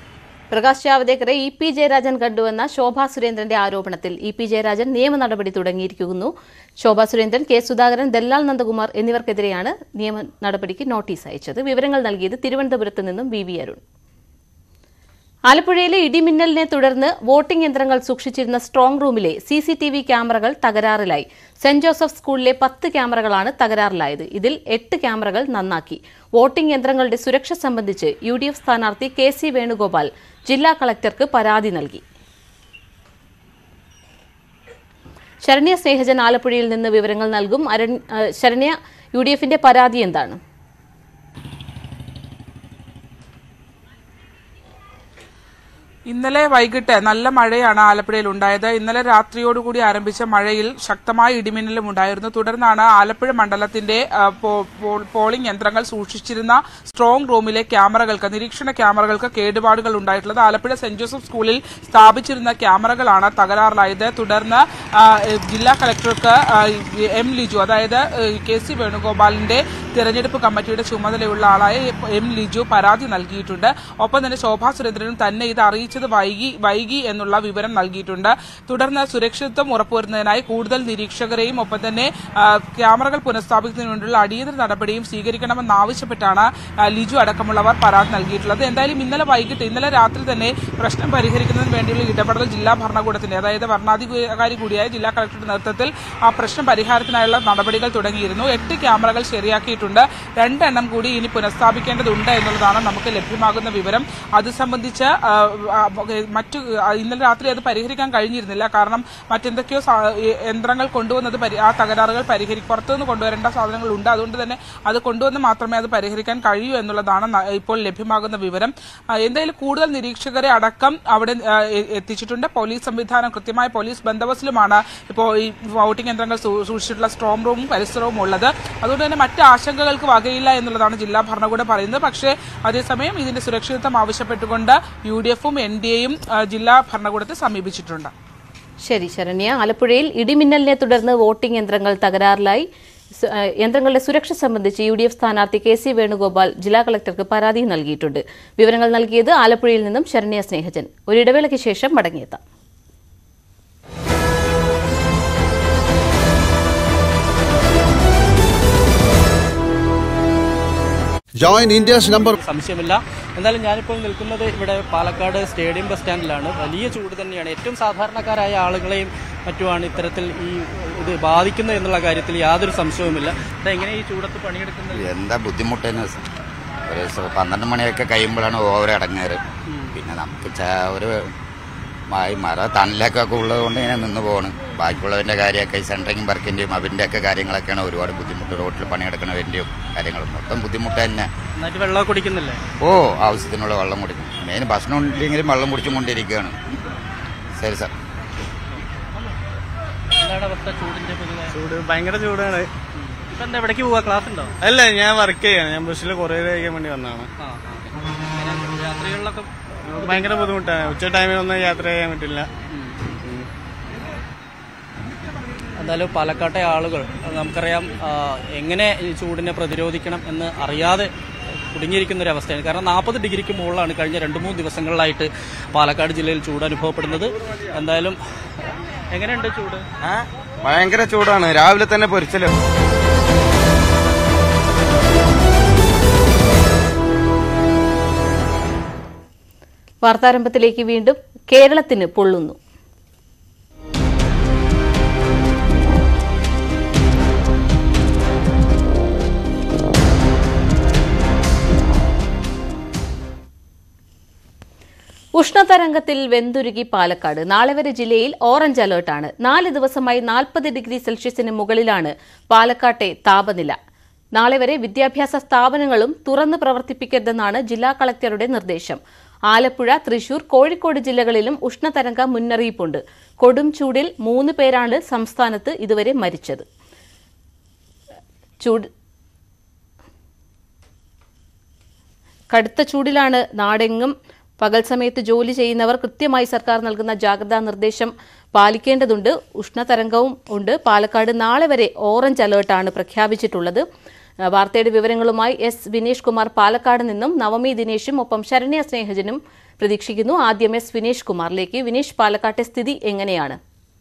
പ്രകാശ് ജാവദേക്കറെ ഇ പി ജയരാജൻ കണ്ടുവെന്ന ശോഭാ സുരേന്ദ്രന്റെ ആരോപണത്തിൽ ഇ പി ജയരാജൻ നിയമ നടപടി തുടങ്ങിയിരിക്കുന്നു ശോഭാ സുരേന്ദ്രൻ കെ സുധാകരൻ ദല്ലാൽ നന്ദകുമാർ എന്നിവർക്കെതിരെയാണ് നിയമ നടപടിക്ക് നോട്ടീസ് അയച്ചത് വിവരങ്ങൾ നൽകിയത് തിരുവനന്തപുരത്ത് നിന്നും വി വി അരുൺ ആലപ്പുഴയിലെ ഇടിമിന്നലിനെ തുടർന്ന് വോട്ടിംഗ് യന്ത്രങ്ങൾ സൂക്ഷിച്ചിരുന്ന സ്ട്രോങ് റൂമിലെ സി സി ടി വി ക്യാമറകൾ തകരാറിലായി സെന്റ് ജോസഫ് സ്കൂളിലെ പത്ത് ക്യാമറകളാണ് തകരാറിലായത് ഇതിൽ എട്ട് ക്യാമറകൾ നന്നാക്കി വോട്ടിംഗ് യന്ത്രങ്ങളുടെ സുരക്ഷ സംബന്ധിച്ച് യു ഡി എഫ് സ്ഥാനാർത്ഥി കെ സി വേണുഗോപാൽ ജില്ലാ കളക്ടർക്ക് പരാതി നൽകി ശരണ്യ സ്നേഹജൻ ആലപ്പുഴയിൽ നിന്ന് വിവരങ്ങൾ നൽകും അരൺ- ആ, ശരണ്യ യു ഡി എഫിന്റെ പരാതി എന്താണ് ഇന്നലെ വൈകിട്ട് നല്ല മഴയാണ് ആലപ്പുഴയിൽ ഉണ്ടായത് ഇന്നലെ രാത്രിയോടുകൂടി ആരംഭിച്ച മഴയിൽ ശക്തമായ ഇടിമിന്നലും ഉണ്ടായിരുന്നു തുടർന്നാണ് ആലപ്പുഴ മണ്ഡലത്തിന്റെ ആ, പോ- പോ- പോളിംഗ് യന്ത്രങ്ങൾ സൂക്ഷിച്ചിരുന്ന സ്ട്രോങ് റൂമിലെ ക്യാമറകൾക്ക് നിരീക്ഷണ ക്യാമറകൾക്ക് കേടുപാടുകൾ ഉണ്ടായിട്ടുള്ളത് ആലപ്പുഴ സെന്റ് ജോസഫ് സ്കൂളിൽ സ്ഥാപിച്ചിരുന്ന ക്യാമറകളാണ് തകരാറിലായത് തുടർന്ന് ആ, ജില്ലാ കളക്ടർക്ക് ആ, എം ലിജു അതായത് കെ സി വേണുഗോപാലിന്റെ തിരഞ്ഞെടുപ്പ് കമ്മിറ്റിയുടെ ചുമതലയുള്ള ആളായ എം ലിജു പരാതി നൽകിയിട്ടുണ്ട് ഒപ്പം തന്നെ ശോഭാ സുരേന്ദ്രനും തന്നെ ഇത് അറിയിച്ചത് വൈകി വൈകി എന്നുള്ള വിവരം നൽകിയിട്ടുണ്ട് തുടർന്ന് സുരക്ഷിതത്വം ഉറപ്പുവരുന്നതിനായി കൂടുതൽ നിരീക്ഷകരെയും ഒപ്പം തന്നെ ആ, ക്യാമറകൾ പുനഃസ്ഥാപിക്കുന്നതിന് വേണ്ടിയുള്ള അടിയന്തര നടപടിയും സ്വീകരിക്കണമെന്നാവശ്യപ്പെട്ടാണ് ആ, ലിജു അടക്കമുള്ളവർ പരാതി നൽകിയിട്ടുള്ളത് എന്തായാലും ഇന്നലെ വൈകിട്ട് ഇന്നലെ രാത്രി തന്നെ പ്രശ്നം പരിഹരിക്കുന്നതിന് വേണ്ടിയുള്ള ഇടപെടൽ ജില്ലാ ഭരണകൂടത്തിന്റെ അതായത് ഭരണാധികാരി കൂടിയായ ജില്ലാ കളക്ടറുടെ നേതൃത്വത്തിൽ ആ പ്രശ്നം പരിഹാരത്തിനായുള്ള നടപടികൾ തുടങ്ങിയിരുന്നു എട്ട് ക്യാമറകൾ ശരിയാക്കിയിട്ടുണ്ട് രണ്ടെണ്ണം കൂടി ഇനി പുനഃസ്ഥാപിക്കേണ്ടതുണ്ട് എന്നുള്ളതാണ് നമുക്ക് ലഭ്യമാകുന്ന വിവരം അത് സംബന്ധിച്ച് ആ, ആ, മറ്റു ആ, ഇന്നലെ രാത്രി അത് പരിഹരിക്കാൻ കഴിഞ്ഞിരുന്നില്ല കാരണം മറ്റെന്തൊക്കെയോ സാ- ഈ യന്ത്രങ്ങൾ കൊണ്ടുവന്നത് പരി- ആ തകരാറുകൾ പരിഹരിക്കും പുറത്തുനിന്ന് കൊണ്ടുവരേണ്ട സാധനങ്ങൾ ഉണ്ട് അതുകൊണ്ട് തന്നെ അത് കൊണ്ടുവന്ന് മാത്രമേ അത് പരിഹരിക്കാൻ കഴിയൂ എന്നുള്ളതാണ് ന- ഇപ്പോൾ ലഭ്യമാകുന്ന വിവരം ആ, എന്തായാലും കൂടുതൽ നിരീക്ഷകരെ അടക്കം അവിടെ ആ, എ- എത്തിച്ചിട്ടുണ്ട് പോലീസ് സംവിധാനം കൃത്യമായ പോലീസ് ബന്ദോബസ്റ്റിലുമാണ് ഇപ്പോൾ ഈ വോട്ടിംഗ് യന്ത്രങ്ങൾ സൂ- സൂക്ഷിച്ചിട്ടുള്ള സ്ട്രോങ് റൂമും പരിസരവും ഉള്ളത് അതുകൊണ്ട് തന്നെ മറ്റ് ആശങ്കകൾക്ക് വകയില്ല എന്നുള്ളതാണ് ജില്ലാ ഭരണകൂടം പറയുന്നത് പക്ഷേ അതേസമയം ഇതിന്റെ സുരക്ഷിതത്വം ആവശ്യപ്പെട്ടുകൊണ്ട് യു ഡി എഫും എൻ ഡി എയും ജില്ലാ ഭരണകൂടത്തെ സമീപിച്ചിട്ടുണ്ട് ശരി ശരണ്യ ആലപ്പുഴയിൽ ഇടിമിന്നലിനെ തുടർന്ന് വോട്ടിംഗ് യന്ത്രങ്ങൾ തകരാറിലായി സ- ആ, യന്ത്രങ്ങളുടെ സുരക്ഷ സംബന്ധിച്ച് യു ഡി എഫ് സ്ഥാനാർത്ഥി കെ സി വേണുഗോപാൽ ജില്ലാ കളക്ടർക്ക് പരാതി നൽകിയിട്ടുണ്ട് വിവരങ്ങൾ നൽകിയത് ആലപ്പുഴയിൽ നിന്നും ശരണ്യ സ്നേഹജൻ ഒരിടവേളയ്ക്ക് ശേഷം മടങ്ങിയെത്താം Join India's number സംശയമില്ല എന്നാലും ഞാനിപ്പോൾ നിൽക്കുന്നത് ഇവിടെ പാലക്കാട് സ്റ്റേഡിയം ബസ് സ്റ്റാൻഡിലാണ് വലിയ ചൂട് തന്നെയാണ് ഏറ്റവും സാധാരണക്കാരായ ആളുകളെയും മറ്റുമാണ് ഇത്തരത്തിൽ ഈ ഇത് ബാധിക്കുന്നത് എന്നുള്ള കാര്യത്തിൽ യാതൊരു സംശയവുമില്ല എങ്ങനെ ഈ ചൂടത്ത് പണിയെടുക്കുന്നത് എന്താ ബുദ്ധിമുട്ടെന്ന് ഒരു സ- പന്ത്രണ്ട് മണിയൊക്കെ കഴിയുമ്പോഴാണ് ഓവർ ഇടങ്ങേറ് പിന്നെ നമുക്ക് ച- ഒരു മ- ഈ മര തണലൊക്കെ ഉള്ളത് കൊണ്ട് ഇങ്ങനെ നിന്ന് പോകണം ബാക്കിയുള്ളതിന്റെ കാര്യമൊക്കെ ഈ സെൻട്രിങ് വർക്കിന്റെയും അതിന്റെ ഒക്കെ കാര്യങ്ങളൊക്കെയാണ് ഒരുപാട് ബുദ്ധിമുട്ട് റോട്ടിൽ പണിയെടുക്കണതിന്റെയും കാര്യങ്ങളും മൊത്തം ബുദ്ധിമുട്ട് തന്നെ നന്നായിട്ട് വെള്ളം കുടിക്കുന്നില്ലേ ഓ ആവശ്യത്തിനുള്ള വെള്ളം കുടിക്കും മെയിൻ ഭക്ഷണം ഉണ്ടെങ്കിലും വെള്ളം കുടിച്ചും കൊണ്ടിരിക്കുകയാണ് ശരി സാർ എന്താണ് അവസ്ഥ ചൂടിന്റെ പൊതുവെ ചൂട് ഭയങ്കര ചൂടാണ് ഇപ്പൊ എന്താ എവിടേക്ക് പോവാ ക്ലാസ് ഉണ്ടോ അല്ല ഞാൻ വർക്ക് ചെയ്യാണ് ഞാൻ ബസ്സിൽ കൊറിയർ കഴിക്കാൻ വേണ്ടി വന്നതാണ് ആ, ആ. എങ്ങനെ രാത്രികളിലൊക്കെ ഭയങ്കര ബുദ്ധിമുട്ടാണ് ഉച്ച ടൈമിൽ ഒന്നും യാത്ര ചെയ്യാൻ പറ്റില്ല എന്തായാലും പാലക്കാട്ടെ ആളുകൾ നമുക്കറിയാം ആ, എങ്ങനെ ഈ ചൂടിനെ പ്രതിരോധിക്കണം എന്ന് അറിയാതെ കുടുങ്ങിയിരിക്കുന്ന ഒരു അവസ്ഥയാണ് കാരണം നാൽപ്പത് ഡിഗ്രിക്ക് മുകളിലാണ് കഴിഞ്ഞ രണ്ട് മൂന്ന് ദിവസങ്ങളിലായിട്ട് പാലക്കാട് ജില്ലയിൽ ചൂട് അനുഭവപ്പെടുന്നത് എന്തായാലും എങ്ങനെയുണ്ട് ചൂട് ഭയങ്കര ചൂടാണ് രാവിലെ തന്നെ പൊരിച്ചല്ലോ വാർത്താരംഭത്തിലേക്ക് വീണ്ടും കേരളത്തിന് പൊള്ളുന്നു ഉഷ്ണതരംഗത്തിൽ വെന്തുരുകി പാലക്കാട് നാളെ വരെ ജില്ലയിൽ ഓറഞ്ച് അലേർട്ടാണ് നാല് ദിവസമായി നാൽപ്പത് ഡിഗ്രി സെൽഷ്യസിന് മുകളിലാണ് പാലക്കാട്ടെ താപനില നാളെ വരെ വിദ്യാഭ്യാസ സ്ഥാപനങ്ങളും തുറന്ന് പ്രവർത്തിപ്പിക്കരുതെന്നാണ് ജില്ലാ കളക്ടറുടെ നിർദ്ദേശം ആലപ്പുഴ തൃശൂർ കോഴിക്കോട് ജില്ലകളിലും ഉഷ്ണതരംഗ മുന്നറിയിപ്പുണ്ട് കൊടും ചൂടിൽ മൂന്ന് പേരാണ് സംസ്ഥാനത്ത് ഇതുവരെ മരിച്ചത് ചൂട് കടുത്ത ചൂടിലാണ് നാടെങ്ങും പകൽ സമയത്ത് ജോലി ചെയ്യുന്നവർ കൃത്യമായി സർക്കാർ നൽകുന്ന ജാഗ്രതാ നിർദ്ദേശം പാലിക്കേണ്ടതുണ്ട് ഉഷ്ണതരംഗവും ഉണ്ട് പാലക്കാട് നാളെ വരെ ഓറഞ്ച് അലേർട്ടാണ് പ്രഖ്യാപിച്ചിട്ടുള്ളത് ആ, വാർത്തയുടെ വിവരങ്ങളുമായി എസ് വിനേഷ് കുമാർ പാലക്കാട് നിന്നും നവമി ദിനേശും ഒപ്പം ശരണ്യ സ്നേഹജനും പ്രതീക്ഷിക്കുന്നു ആദ്യം എസ് വിനേഷ് കുമാറിലേക്ക് വിനേഷ് പാലക്കാട്ടെ സ്ഥിതി എങ്ങനെയാണ്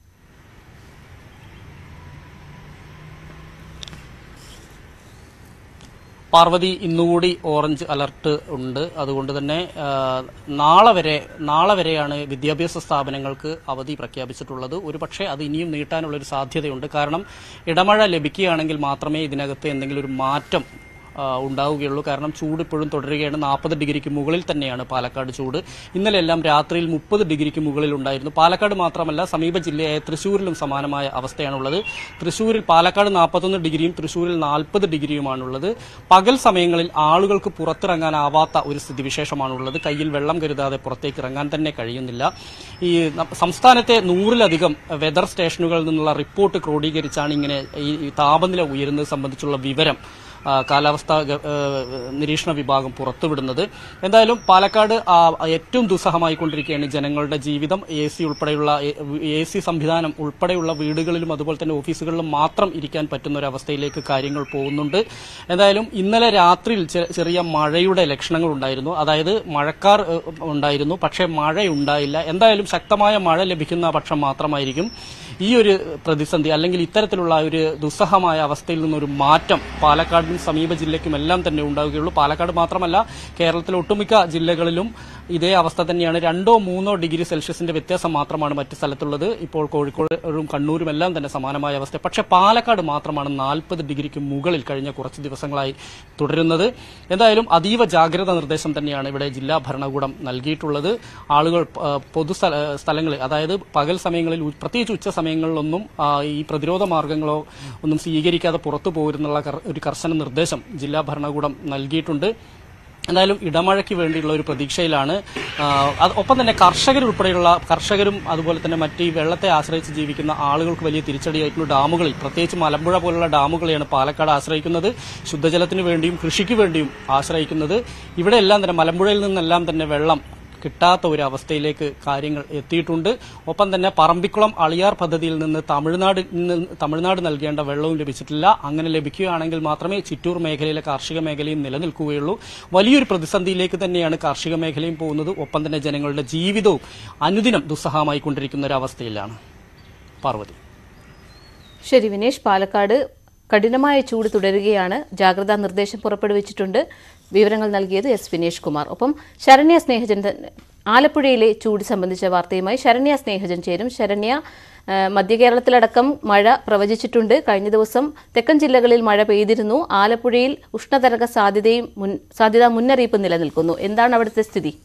പാർവതി ഇന്നുകൂടി ഓറഞ്ച് അലർട്ട് ഉണ്ട് അതുകൊണ്ട് തന്നെ ആ, നാളെ വരെ നാളെ വരെയാണ് വിദ്യാഭ്യാസ സ്ഥാപനങ്ങൾക്ക് അവധി പ്രഖ്യാപിച്ചിട്ടുള്ളത് ഒരുപക്ഷെ അത് ഇനിയും നീട്ടാനുള്ള ഒരു സാധ്യതയുണ്ട് കാരണം ഇടമഴ ലഭിക്കുകയാണെങ്കിൽ മാത്രമേ ഇതിനകത്ത് എന്തെങ്കിലും ഒരു മാറ്റം ആ, ഉണ്ടാവുകയുള്ളൂ കാരണം ചൂട് ഇപ്പോഴും തുടരുകയാണ് നാൽപ്പത് ഡിഗ്രിക്ക് മുകളിൽ തന്നെയാണ് പാലക്കാട് ചൂട് ഇന്നലെ എല്ലാം രാത്രിയിൽ മുപ്പത് ഡിഗ്രിക്ക് മുകളിൽ ഉണ്ടായിരുന്നു പാലക്കാട് മാത്രമല്ല സമീപ ജില്ലയായ തൃശ്ശൂരിലും സമാനമായ അവസ്ഥയാണുള്ളത് തൃശ്ശൂരിൽ പാലക്കാട് നാൽപ്പത്തൊന്ന് ഡിഗ്രിയും തൃശ്ശൂരിൽ നാൽപ്പത് ഡിഗ്രിയുമാണുള്ളത് പകൽ സമയങ്ങളിൽ ആളുകൾക്ക് പുറത്തിറങ്ങാനാവാത്ത ഒരു സ്ഥിതിവിശേഷമാണുള്ളത് കയ്യിൽ വെള്ളം കരുതാതെ പുറത്തേക്ക് ഇറങ്ങാൻ തന്നെ കഴിയുന്നില്ല ഈ ന- സംസ്ഥാനത്തെ നൂറിലധികം വെതർ സ്റ്റേഷനുകളിൽ നിന്നുള്ള റിപ്പോർട്ട് ക്രോഡീകരിച്ചാണ് ഇങ്ങനെ ഈ ഈ താപനില ഉയരുന്നത് സംബന്ധിച്ചുള്ള വിവരം ആ, കാലാവസ്ഥാ ഗ- ഏ, നിരീക്ഷണ വിഭാഗം പുറത്തുവിടുന്നത് എന്തായാലും പാലക്കാട് ആ, ഏറ്റവും ദുസ്സഹമായി കൊണ്ടിരിക്കുകയാണ് ജനങ്ങളുടെ ജീവിതം എ സി ഉൾപ്പെടെയുള്ള എ സി സംവിധാനം ഉൾപ്പെടെയുള്ള വീടുകളിലും അതുപോലെ തന്നെ ഓഫീസുകളിലും മാത്രം ഇരിക്കാൻ പറ്റുന്ന ഒരു അവസ്ഥയിലേക്ക് കാര്യങ്ങൾ പോകുന്നുണ്ട് എന്തായാലും ഇന്നലെ രാത്രിയിൽ ചെ- ചെറിയ മഴയുടെ ലക്ഷണങ്ങൾ ഉണ്ടായിരുന്നു അതായത് മഴക്കാർ ഏ, ഉണ്ടായിരുന്നു പക്ഷേ മഴയുണ്ടായില്ല എന്തായാലും ശക്തമായ മഴ ലഭിക്കുന്ന പക്ഷം മാത്രമായിരിക്കും ഈ ഒരു പ്രതിസന്ധി അല്ലെങ്കിൽ ഇത്തരത്തിലുള്ള ഒരു ദുസ്സഹമായ അവസ്ഥയിൽ നിന്നൊരു മാറ്റം പാലക്കാടിനും സമീപ ജില്ലയ്ക്കും എല്ലാം തന്നെ ഉണ്ടാവുകയുള്ളൂ പാലക്കാട് മാത്രമല്ല കേരളത്തിലെ ഒട്ടുമിക്ക ജില്ലകളിലും ഇതേ അവസ്ഥ തന്നെയാണ് രണ്ടോ മൂന്നോ ഡിഗ്രി സെൽഷ്യസിന്റെ വ്യത്യാസം മാത്രമാണ് മറ്റ് സ്ഥലത്തുള്ളത് ഇപ്പോൾ കോഴിക്കോടും കണ്ണൂരും എല്ലാം തന്നെ സമാനമായ അവസ്ഥ പക്ഷേ പാലക്കാട് മാത്രമാണ് നാൽപ്പത് ഡിഗ്രിക്ക് മുകളിൽ കഴിഞ്ഞ കുറച്ച് ദിവസങ്ങളായി തുടരുന്നത് എന്തായാലും അതീവ ജാഗ്രത നിർദ്ദേശം തന്നെയാണ് ഇവിടെ ജില്ലാ ഭരണകൂടം നൽകിയിട്ടുള്ളത് ആളുകൾ ആ, പൊതു സ്ഥല- സ്ഥലങ്ങളിൽ അതായത് പകൽ സമയങ്ങളിൽ ഉ- പ്രത്യേകിച്ച് ഉച്ച സമയങ്ങളിലൊന്നും ആ, ഈ പ്രതിരോധ മാർഗങ്ങളോ ഒന്നും സ്വീകരിക്കാതെ പുറത്തു പോരുന്നുള്ള കർ- ഒരു കർശന നിർദ്ദേശം ജില്ലാ ഭരണകൂടം നൽകിയിട്ടുണ്ട് എന്തായാലും ഇടമഴയ്ക്ക് വേണ്ടിയുള്ള ഒരു പ്രതീക്ഷയിലാണ് ആ, അത് ഒപ്പം തന്നെ കർഷകരുൾപ്പെടെയുള്ള കർഷകരും അതുപോലെ തന്നെ മറ്റ് ഈ വെള്ളത്തെ ആശ്രയിച്ച് ജീവിക്കുന്ന ആളുകൾക്ക് വലിയ തിരിച്ചടിയായിട്ടുള്ള ഡാമുകളിൽ പ്രത്യേകിച്ച് മലമ്പുഴ പോലുള്ള ഡാമുകളെയാണ് പാലക്കാട് ആശ്രയിക്കുന്നത് ശുദ്ധജലത്തിന് വേണ്ടിയും കൃഷിക്ക് വേണ്ടിയും ആശ്രയിക്കുന്നത് ഇവിടെ എല്ലാം തന്നെ മലമ്പുഴയിൽ നിന്നെല്ലാം തന്നെ വെള്ളം കിട്ടാത്ത ഒരു അവസ്ഥയിലേക്ക് കാര്യങ്ങൾ എത്തിയിട്ടുണ്ട് ഒപ്പം തന്നെ പറമ്പിക്കുളം അളിയാർ പദ്ധതിയിൽ നിന്ന് തമിഴ്നാട് നിന്ന് തമിഴ്നാട് നൽകേണ്ട വെള്ളവും ലഭിച്ചിട്ടില്ല അങ്ങനെ ലഭിക്കുകയാണെങ്കിൽ മാത്രമേ ചിറ്റൂർ മേഖലയിലെ കാർഷിക മേഖലയും നിലനിൽക്കുകയുള്ളൂ വലിയൊരു പ്രതിസന്ധിയിലേക്ക് തന്നെയാണ് കാർഷിക മേഖലയും പോകുന്നത് ഒപ്പം തന്നെ ജനങ്ങളുടെ ജീവിതവും അനുദിനം ദുസ്സഹമായി കൊണ്ടിരിക്കുന്ന ഒരു അവസ്ഥയിലാണ് പാർവതി ശരി വിനേഷ് പാലക്കാട് കഠിനമായ ചൂട് തുടരുകയാണ് ജാഗ്രതാ നിർദ്ദേശം പുറപ്പെടുവിച്ചിട്ടുണ്ട് വിവരങ്ങൾ നൽകിയത് എസ് വിനേഷ് കുമാർ ഒപ്പം ശരണ്യ സ്നേഹജൻ തന്നെ ആലപ്പുഴയിലെ ചൂട് സംബന്ധിച്ച വാർത്തയുമായി ശരണ്യ സ്നേഹജൻ ചേരും ശരണ്യ ആ, മധ്യകേരളത്തിലടക്കം മഴ പ്രവചിച്ചിട്ടുണ്ട് കഴിഞ്ഞ ദിവസം തെക്കൻ ജില്ലകളിൽ മഴ പെയ്തിരുന്നു ആലപ്പുഴയിൽ ഉഷ്ണതരംഗ സാധ്യതയും മുൻ- സാധ്യതാ മുന്നറിയിപ്പ് നിലനിൽക്കുന്നു എന്താണ് അവിടുത്തെ സ്ഥിതി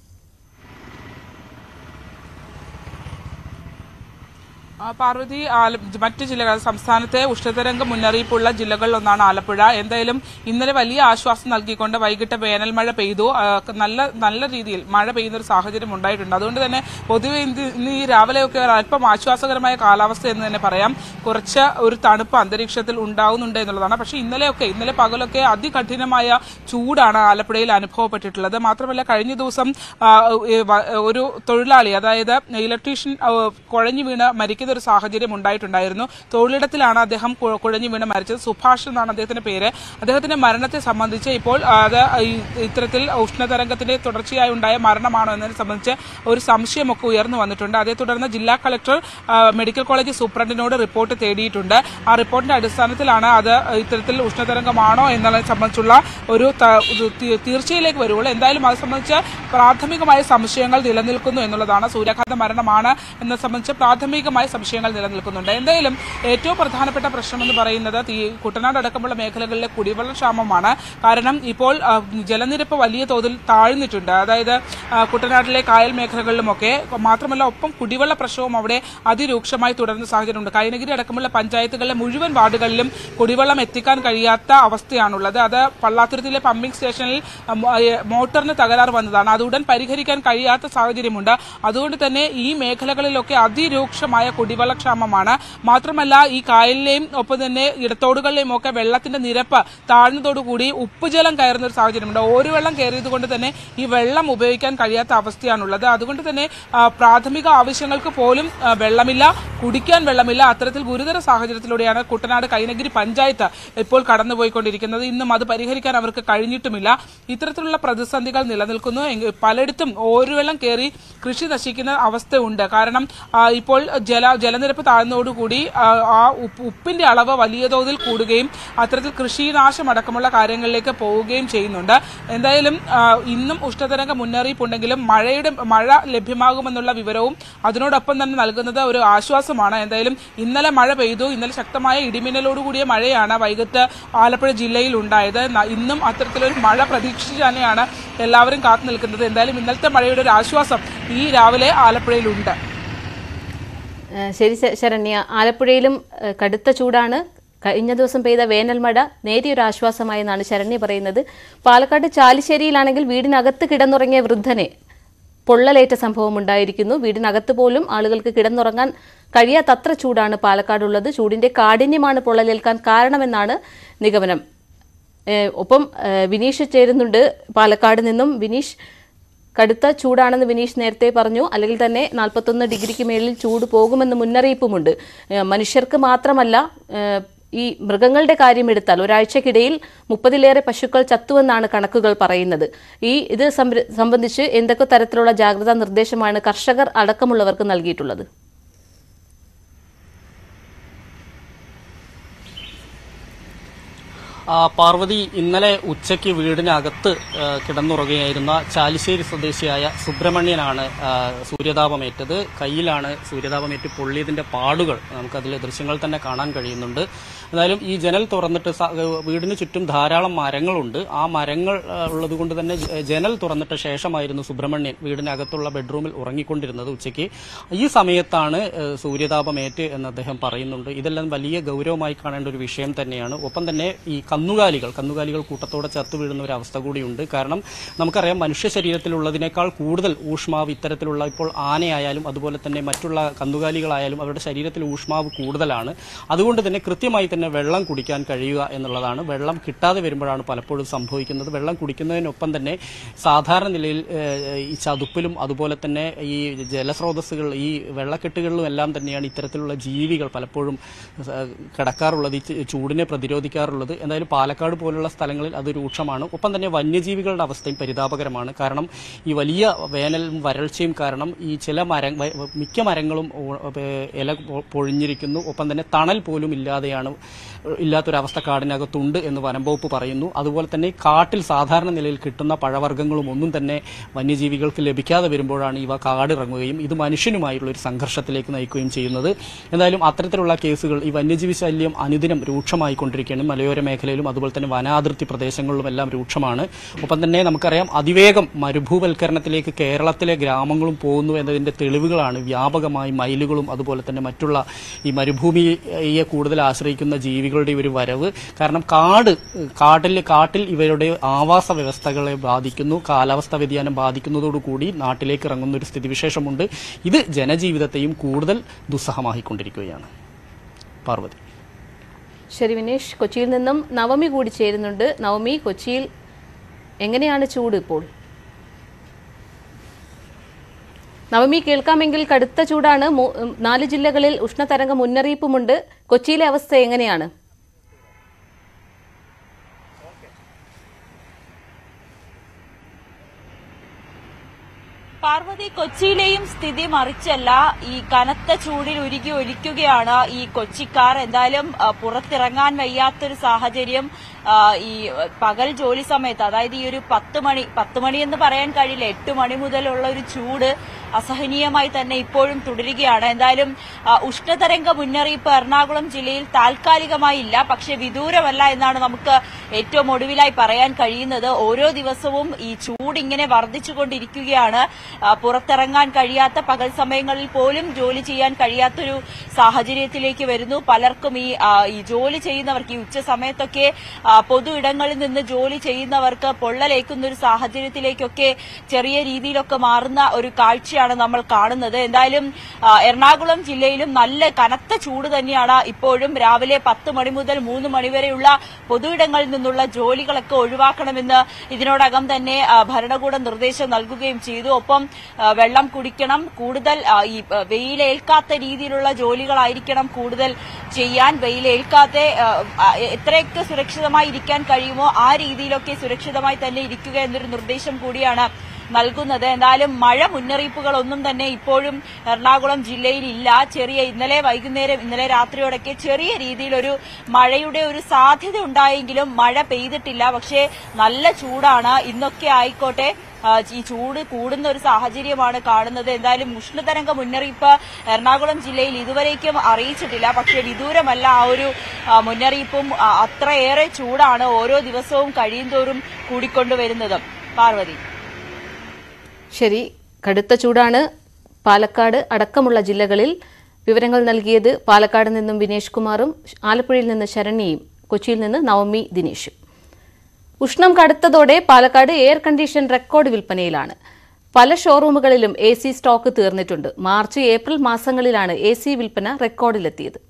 ആ, പാർവതി ആല- മറ്റ് ജില്ലകൾ സംസ്ഥാനത്തെ ഉഷ്ണതരംഗ മുന്നറിയിപ്പുള്ള ജില്ലകളിലൊന്നാണ് ആലപ്പുഴ എന്തായാലും ഇന്നലെ വലിയ ആശ്വാസം നൽകിക്കൊണ്ട് വൈകിട്ട് വേനൽ മഴ പെയ്തു ആ, നല്ല നല്ല രീതിയിൽ മഴ പെയ്യുന്ന ഒരു സാഹചര്യം ഉണ്ടായിട്ടുണ്ട് അതുകൊണ്ട് തന്നെ പൊതുവെ ഇന്ന് ഇന്ന് ഈ രാവിലെയൊക്കെ ഒരു അല്പം ആശ്വാസകരമായ കാലാവസ്ഥ എന്ന് തന്നെ പറയാം കുറച്ച് ഒരു തണുപ്പ് അന്തരീക്ഷത്തിൽ ഉണ്ടാവുന്നുണ്ട് എന്നുള്ളതാണ് പക്ഷേ ഇന്നലെയൊക്കെ ഇന്നലെ പകലൊക്കെ അതികഠിനമായ ചൂടാണ് ആലപ്പുഴയിൽ അനുഭവപ്പെട്ടിട്ടുള്ളത് മാത്രമല്ല കഴിഞ്ഞ ദിവസം ആ, ഏ, വ- ഒരു തൊഴിലാളി അതായത് ഇലക്ട്രീഷ്യൻ ആ, കുഴഞ്ഞു വീണ് മരിക്കുന്ന ഒരു സാഹചര്യം ഉണ്ടായിട്ടുണ്ടായിരുന്നു തൊഴിലിടത്തിലാണ് അദ്ദേഹം കു- കുഴഞ്ഞു വീണ് മരിച്ചത് സുഭാഷ് എന്നാണ് അദ്ദേഹത്തിന്റെ പേര് അദ്ദേഹത്തിന്റെ മരണത്തെ സംബന്ധിച്ച് ഇപ്പോൾ ആ, അത് ഈ- ഇത്തരത്തിൽ ഉഷ്ണതരംഗത്തിന്റെ തുടർച്ചയായി ഉണ്ടായ മരണമാണോ എന്നതിനെ സംബന്ധിച്ച് ഒരു സംശയമൊക്കെ ഉയർന്നു വന്നിട്ടുണ്ട് അതേ തുടർന്ന് ജില്ലാ കളക്ടർ ആ, മെഡിക്കൽ കോളേജ് സൂപ്രണ്ടിനോട് റിപ്പോർട്ട് തേടിയിട്ടുണ്ട് ആ റിപ്പോർട്ടിന്റെ അടിസ്ഥാനത്തിലാണ് അത് ഇത്തരത്തിൽ ഉഷ്ണതരംഗമാണോ എന്നതിനെ സംബന്ധിച്ചുള്ള ഒരു ത- ഒരു തീ- തീർച്ചയിലേക്ക് വരുള്ളൂ എന്തായാലും അത് സംബന്ധിച്ച് പ്രാഥമികമായ സംശയങ്ങൾ നിലനിൽക്കുന്നു എന്നുള്ളതാണ് സൂര്യാഘാത മരണമാണ് എന്നത് സംബന്ധിച്ച് പ്രാഥമികമായ സംശയങ്ങൾ നിലനിൽക്കുന്നുണ്ട് എന്തായാലും ഏറ്റവും പ്രധാനപ്പെട്ട പ്രശ്നം എന്ന് പറയുന്നത് തീ കുട്ടനാട് അടക്കമുള്ള മേഖലകളിലെ കുടിവെള്ള ക്ഷാമമാണ് കാരണം ഇപ്പോൾ ആ, ജലനിരപ്പ് വലിയ തോതിൽ താഴ്ന്നിട്ടുണ്ട് അതായത് ആ, കുട്ടനാട്ടിലെ കായൽ മേഖലകളിലുമൊക്കെ മാത്രമല്ല ഒപ്പം കുടിവെള്ള പ്രശ്നവും അവിടെ അതിരൂക്ഷമായി തുടരുന്ന സാഹചര്യമുണ്ട് കൈനഗിരി അടക്കമുള്ള പഞ്ചായത്തുകളിലെ മുഴുവൻ വാർഡുകളിലും കുടിവെള്ളം എത്തിക്കാൻ കഴിയാത്ത അവസ്ഥയാണുള്ളത് അത് പള്ളാത്തുരുത്തിലെ പമ്പിംഗ് സ്റ്റേഷനിൽ ആ, മോ- ഏ, മോട്ടറിന് തകരാറ് വന്നതാണ് അത് ഉടൻ പരിഹരിക്കാൻ കഴിയാത്ത സാഹചര്യമുണ്ട് അതുകൊണ്ട് തന്നെ ഈ മേഖലകളിലൊക്കെ അതിരൂക്ഷമായ കുടി കുടിവെള്ളക്ഷാമമാണ് മാത്രമല്ല ഈ കായലിലെയും ഒപ്പം തന്നെ ഇടത്തോടുകളിലെയും ഒക്കെ വെള്ളത്തിന്റെ നിരപ്പ് താഴ്ന്നതോടുകൂടി ഉപ്പുജലം കയറുന്ന ഒരു സാഹചര്യമുണ്ട് ഒരു വെള്ളം കയറിയത് കൊണ്ട് തന്നെ ഈ വെള്ളം ഉപയോഗിക്കാൻ കഴിയാത്ത അവസ്ഥയാണുള്ളത് അതുകൊണ്ട് തന്നെ ആ, പ്രാഥമിക ആവശ്യങ്ങൾക്ക് പോലും ആ, വെള്ളമില്ല കുടിക്കാൻ വെള്ളമില്ല അത്തരത്തിൽ ഗുരുതര സാഹചര്യത്തിലൂടെയാണ് കുട്ടനാട് കൈനഗിരി പഞ്ചായത്ത് ഇപ്പോൾ കടന്നുപോയിക്കൊണ്ടിരിക്കുന്നത് ഇന്നും അത് പരിഹരിക്കാൻ അവർക്ക് കഴിഞ്ഞിട്ടുമില്ല ഇത്തരത്തിലുള്ള പ്രതിസന്ധികൾ നിലനിൽക്കുന്നു എങ്കിൽ പലയിടത്തും ഒരു വെള്ളം കയറി കൃഷി നശിക്കുന്ന അവസ്ഥയുണ്ട് കാരണം ആ, ഇപ്പോൾ ജല ജലനിരപ്പ് താഴ്ന്നതോടുകൂടി ആ, ആ ഉപ്പ് ഉപ്പിന്റെ അളവ് വലിയ തോതിൽ കൂടുകയും അത്തരത്തിൽ കൃഷിനാശം അടക്കമുള്ള കാര്യങ്ങളിലേക്ക് പോവുകയും ചെയ്യുന്നുണ്ട് എന്തായാലും ആ, ഇന്നും ഉഷ്ണതരംഗ മുന്നറിയിപ്പുണ്ടെങ്കിലും മഴയുടെ മഴ ലഭ്യമാകുമെന്നുള്ള വിവരവും അതിനോടൊപ്പം തന്നെ നൽകുന്നത് ഒരു ആശ്വാസമാണ് എന്തായാലും ഇന്നലെ മഴ പെയ്തു ഇന്നലെ ശക്തമായ ഇടിമിന്നലോടുകൂടിയ മഴയാണ് വൈകിട്ട് ആലപ്പുഴ ജില്ലയിൽ ഉണ്ടായത് ന- ഇന്നും അത്തരത്തിലൊരു മഴ പ്രതീക്ഷിച്ച് തന്നെയാണ് എല്ലാവരും കാത്തു നിൽക്കുന്നത് എന്തായാലും ഇന്നലത്തെ മഴയുടെ ഒരു ആശ്വാസം ഈ രാവിലെ ആലപ്പുഴയിലുണ്ട് ഏഹ് ശരി ശ- ശരണ്യ ആലപ്പുഴയിലും ഏഹ് കടുത്ത ചൂടാണ് കഴിഞ്ഞ ദിവസം പെയ്ത വേനൽ മഴ നേരിയൊരു ആശ്വാസമായി എന്നാണ് ശരണ്യ പറയുന്നത് പാലക്കാട് ചാലിശ്ശേരിയിലാണെങ്കിൽ വീടിനകത്ത് കിടന്നുറങ്ങിയ വൃദ്ധനെ പൊള്ളലേറ്റ സംഭവം ഉണ്ടായിരിക്കുന്നു വീടിനകത്ത് പോലും ആളുകൾക്ക് കിടന്നുറങ്ങാൻ കഴിയാത്തത്ര ചൂടാണ് പാലക്കാടുള്ളത് ചൂടിന്റെ കാഠിന്യമാണ് പൊള്ളലേൽക്കാൻ കാരണമെന്നാണ് നിഗമനം ഏഹ് ഒപ്പം ഏഹ് വിനീഷ് ചേരുന്നുണ്ട് പാലക്കാട് നിന്നും വിനീഷ് കടുത്ത ചൂടാണെന്ന് വിനീഷ് നേരത്തെ പറഞ്ഞു അല്ലെങ്കിൽ തന്നെ നാൽപ്പത്തൊന്ന് ഡിഗ്രിക്ക് മേളിൽ ചൂട് പോകുമെന്ന് മുന്നറിയിപ്പുമുണ്ട് ഏഹ് മനുഷ്യർക്ക് മാത്രമല്ല ഏഹ് ഈ മൃഗങ്ങളുടെ കാര്യം എടുത്താൽ ഒരാഴ്ചക്കിടയിൽ മുപ്പതിലേറെ പശുക്കൾ ചത്തുവെന്നാണ് കണക്കുകൾ പറയുന്നത് ഈ ഇത് സംര- സംബന്ധിച്ച് എന്തൊക്കെ തരത്തിലുള്ള ജാഗ്രതാ നിർദ്ദേശമാണ് കർഷകർ അടക്കമുള്ളവർക്ക് നൽകിയിട്ടുള്ളത് ആ, പാർവതി ഇന്നലെ ഉച്ചയ്ക്ക് വീടിനകത്ത് ആ, കിടന്നുറങ്ങുകയായിരുന്ന ചാലിശ്ശേരി സ്വദേശിയായ സുബ്രഹ്മണ്യനാണ് ആ, സൂര്യതാപമേറ്റത് കയ്യിലാണ് സൂര്യതാപമേറ്റ് പൊള്ളിയതിന്റെ പാടുകൾ നമുക്കതിലെ ദൃശ്യങ്ങൾ തന്നെ കാണാൻ കഴിയുന്നുണ്ട് എന്തായാലും ഈ ജനൽ തുറന്നിട്ട് സ- വീടിന് ചുറ്റും ധാരാളം മരങ്ങളുണ്ട് ആ മരങ്ങൾ ആ, ഉള്ളതുകൊണ്ട് തന്നെ ജ- ജനൽ തുറന്നിട്ട ശേഷമായിരുന്നു സുബ്രഹ്മണ്യൻ വീടിനകത്തുള്ള ബെഡ്റൂമിൽ ഉറങ്ങിക്കൊണ്ടിരുന്നത് ഉച്ചയ്ക്ക് ഈ സമയത്താണ് ആ, സൂര്യതാപമേറ്റ് എന്ന് അദ്ദേഹം പറയുന്നുണ്ട് ഇതെല്ലാം വലിയ ഗൗരവമായി കാണേണ്ട ഒരു വിഷയം തന്നെയാണ് ഒപ്പം തന്നെ ഈ കന്നുകാലികൾ കന്നുകാലികൾ കൂട്ടത്തോടെ ചത്തു വീഴുന്ന ഒരു അവസ്ഥ കൂടിയുണ്ട് കാരണം നമുക്കറിയാം മനുഷ്യ ശരീരത്തിലുള്ളതിനേക്കാൾ കൂടുതൽ ഊഷ്മാവ് ഇത്തരത്തിലുള്ള ഇപ്പോൾ ആനയായാലും അതുപോലെ തന്നെ മറ്റുള്ള കന്നുകാലികളായാലും അവരുടെ ശരീരത്തിൽ ഊഷ്മാവ് കൂടുതലാണ് അതുകൊണ്ട് തന്നെ കൃത്യമായി തന്നെ വെള്ളം കുടിക്കാൻ കഴിയുക എന്നുള്ളതാണ് വെള്ളം കിട്ടാതെ വരുമ്പോഴാണ് പലപ്പോഴും സംഭവിക്കുന്നത് വെള്ളം കുടിക്കുന്നതിനൊപ്പം തന്നെ സാധാരണ നിലയിൽ ഏഹ്, ഈ ചതുപ്പിലും അതുപോലെ തന്നെ ഈ ജലസ്രോതസ്സുകൾ ഈ വെള്ളക്കെട്ടുകളിലും എല്ലാം തന്നെയാണ് ഇത്തരത്തിലുള്ള ജീവികൾ പലപ്പോഴും ഏഹ്, കിടക്കാറുള്ളത് ഈ ചൂ- ചൂടിനെ പ്രതിരോധിക്കാറുള്ളത് എന്തായാലും പാലക്കാട് പോലുള്ള സ്ഥലങ്ങളിൽ അത് രൂക്ഷമാണ് ഒപ്പം തന്നെ വന്യജീവികളുടെ അവസ്ഥയും പരിതാപകരമാണ് കാരണം ഈ വലിയ വേനലും വരൾച്ചയും കാരണം ഈ ചില മര വ- മിക്ക മരങ്ങളും ഓ- ഏഹ്, ഇല പൊ- പൊഴിഞ്ഞിരിക്കുന്നു ഒപ്പം തന്നെ തണൽ പോലും ഇല്ലാതെയാണ് ഇല്ലാത്തൊരവസ്ഥ കാടിനകത്തുണ്ട് എന്ന് വനം വകുപ്പ് പറയുന്നു അതുപോലെ തന്നെ കാട്ടിൽ സാധാരണ നിലയിൽ കിട്ടുന്ന പഴവർഗ്ഗങ്ങളും ഒന്നും തന്നെ വന്യജീവികൾക്ക് ലഭിക്കാതെ വരുമ്പോഴാണ് ഇവ കാടിറങ്ങുകയും ഇത് മനുഷ്യനുമായുള്ള ഒരു സംഘർഷത്തിലേക്ക് നയിക്കുകയും ചെയ്യുന്നത് എന്തായാലും അത്തരത്തിലുള്ള കേസുകൾ ഈ വന്യജീവി ശല്യം അനുദിനം രൂക്ഷമായിക്കൊണ്ടിരിക്കുകയാണ് മലയോര മേഖലയിലും അതുപോലെ തന്നെ വനാതിർത്തി പ്രദേശങ്ങളിലും എല്ലാം രൂക്ഷമാണ് ഒപ്പം തന്നെ നമുക്കറിയാം അതിവേഗം മരുഭൂവൽക്കരണത്തിലേക്ക് കേരളത്തിലെ ഗ്രാമങ്ങളും പോകുന്നു എന്നതിന്റെ തെളിവുകളാണ് വ്യാപകമായി മയിലുകളും അതുപോലെ തന്നെ മറ്റുള്ള ഈ മരുഭൂമിയെ കൂടുതൽ ആശ്രയിക്കുന്ന ജീവികളുടെ ഒരു വരവ് കാരണം കാട് കാട്ടിൽ കാട്ടിൽ ഇവരുടെ ആവാസ വ്യവസ്ഥകളെ ബാധിക്കുന്നു കാലാവസ്ഥാ വ്യതിയാനം ബാധിക്കുന്നതോടുകൂടി നാട്ടിലേക്ക് ഇറങ്ങുന്ന ഒരു സ്ഥിതിവിശേഷമുണ്ട് ഇത് ജനജീവിതത്തെയും കൂടുതൽ ദുസ്സഹമാക്കിക്കൊണ്ടിരിക്കുകയാണ് പാർവതി ശരി വിനേഷ് കൊച്ചിയിൽ നിന്നും നവമി കൂടി ചേരുന്നുണ്ട് നവമി കൊച്ചിയിൽ എങ്ങനെയാണ് ചൂട് ഇപ്പോൾ നവമി കേൾക്കാമെങ്കിൽ കടുത്ത ചൂടാണ് മൂ- ഉം, നാല് ജില്ലകളിൽ ഉഷ്ണതരംഗ മുന്നറിയിപ്പുമുണ്ട് കൊച്ചിയിലെ അവസ്ഥ എങ്ങനെയാണ് പാർവതി കൊച്ചിയിലെയും സ്ഥിതി മറിച്ചല്ല ഈ കനത്ത ചൂടിൽ ഉരുകി ഒലിക്കുകയാണ് ഈ കൊച്ചിക്കാർ എന്തായാലും ആ, പുറത്തിറങ്ങാൻ വയ്യാത്തൊരു സാഹചര്യം ആ, ഈ പകൽ ജോലി സമയത്ത് അതായത് ഈ ഒരു പത്ത് മണി പത്ത് മണി എന്ന് പറയാൻ കഴിയില്ല എട്ട് മണി മുതലുള്ള ഒരു ചൂട് അസഹനീയമായി തന്നെ ഇപ്പോഴും തുടരുകയാണ് എന്തായാലും ആ, ഉഷ്ണതരംഗ മുന്നറിയിപ്പ് എറണാകുളം ജില്ലയിൽ താൽക്കാലികമായി ഇല്ല പക്ഷേ വിദൂരമല്ല എന്നാണ് നമുക്ക് ഏറ്റവും ഒടുവിലായി പറയാൻ കഴിയുന്നത് ഓരോ ദിവസവും ഈ ചൂട് ഇങ്ങനെ വർദ്ധിച്ചുകൊണ്ടിരിക്കുകയാണ് ആ, പുറത്തിറങ്ങാൻ കഴിയാത്ത പകൽ സമയങ്ങളിൽ പോലും ജോലി ചെയ്യാൻ കഴിയാത്തൊരു സാഹചര്യത്തിലേക്ക് വരുന്നു പലർക്കും ഈ ആ, ഈ ജോലി ചെയ്യുന്നവർക്ക് ഈ ഉച്ച സമയത്തൊക്കെ ആ, പൊതു ഇടങ്ങളിൽ നിന്ന് ജോലി ചെയ്യുന്നവർക്ക് പൊള്ളലേക്കുന്ന ഒരു സാഹചര്യത്തിലേക്കൊക്കെ ചെറിയ രീതിയിലൊക്കെ മാറുന്ന ഒരു കാഴ്ചയാണ് നമ്മൾ കാണുന്നത് എന്തായാലും ആ, എറണാകുളം ജില്ലയിലും നല്ല കനത്ത ചൂട് തന്നെയാണ് ഇപ്പോഴും രാവിലെ പത്ത് മണി മുതൽ മൂന്ന് മണി വരെയുള്ള പൊതുയിടങ്ങളിൽ നിന്നുള്ള ജോലികളൊക്കെ ഒഴിവാക്കണമെന്ന് ഇതിനോടകം തന്നെ ആ, ഭരണകൂടം നിർദ്ദേശം നൽകുകയും ചെയ്തു ഒപ്പം ആ, വെള്ളം കുടിക്കണം കൂടുതൽ ആ, ഈ ആ, വെയിലേൽക്കാത്ത രീതിയിലുള്ള ജോലികളായിരിക്കണം കൂടുതൽ ചെയ്യാൻ വെയിലേൽക്കാത്ത ആ, ആ, എത്രയൊക്കെ സുരക്ഷിതമായി ഇരിക്കാൻ കഴിയുമോ ആ രീതിയിലൊക്കെ സുരക്ഷിതമായി തന്നെ ഇരിക്കുക എന്നൊരു നിർദ്ദേശം കൂടിയാണ് നൽകുന്നത് എന്തായാലും മഴ മുന്നറിയിപ്പുകളൊന്നും തന്നെ ഇപ്പോഴും എറണാകുളം ജില്ലയിൽ ഇല്ല ചെറിയ ഇന്നലെ വൈകുന്നേരം ഇന്നലെ രാത്രിയോടൊക്കെ ചെറിയ രീതിയിലൊരു മഴയുടെ ഒരു സാധ്യത ഉണ്ടായെങ്കിലും മഴ പെയ്തിട്ടില്ല പക്ഷേ നല്ല ചൂടാണ് ഇന്നൊക്കെ ആയിക്കോട്ടെ ആ, ഈ ചൂട് കൂടുന്ന ഒരു സാഹചര്യമാണ് കാണുന്നത് എന്തായാലും ഉഷ്ണതരംഗ മുന്നറിയിപ്പ് എറണാകുളം ജില്ലയിൽ ഇതുവരേക്കും അറിയിച്ചിട്ടില്ല പക്ഷേ വിദൂരമല്ല ആ ഒരു ആ, മുന്നറിയിപ്പും ആ, അത്രയേറെ ചൂടാണ് ഓരോ ദിവസവും കഴിയുന്തോറും കൂടിക്കൊണ്ടുവരുന്നതും പാർവതി ശരി കടുത്ത ചൂടാണ് പാലക്കാട് അടക്കമുള്ള ജില്ലകളിൽ വിവരങ്ങൾ നൽകിയത് പാലക്കാട് നിന്നും വിനേഷ് കുമാറും ആലപ്പുഴയിൽ നിന്ന് ശരണ്യയും കൊച്ചിയിൽ നിന്ന് നവമി ദിനേശും ഉഷ്ണം കടുത്തതോടെ പാലക്കാട് എയർ കണ്ടീഷൻ റെക്കോർഡ് വിൽപ്പനയിലാണ് പല ഷോറൂമുകളിലും എ സി സ്റ്റോക്ക് തീർന്നിട്ടുണ്ട് മാർച്ച് ഏപ്രിൽ മാസങ്ങളിലാണ് എ സി വിൽപ്പന റെക്കോർഡിലെത്തിയത്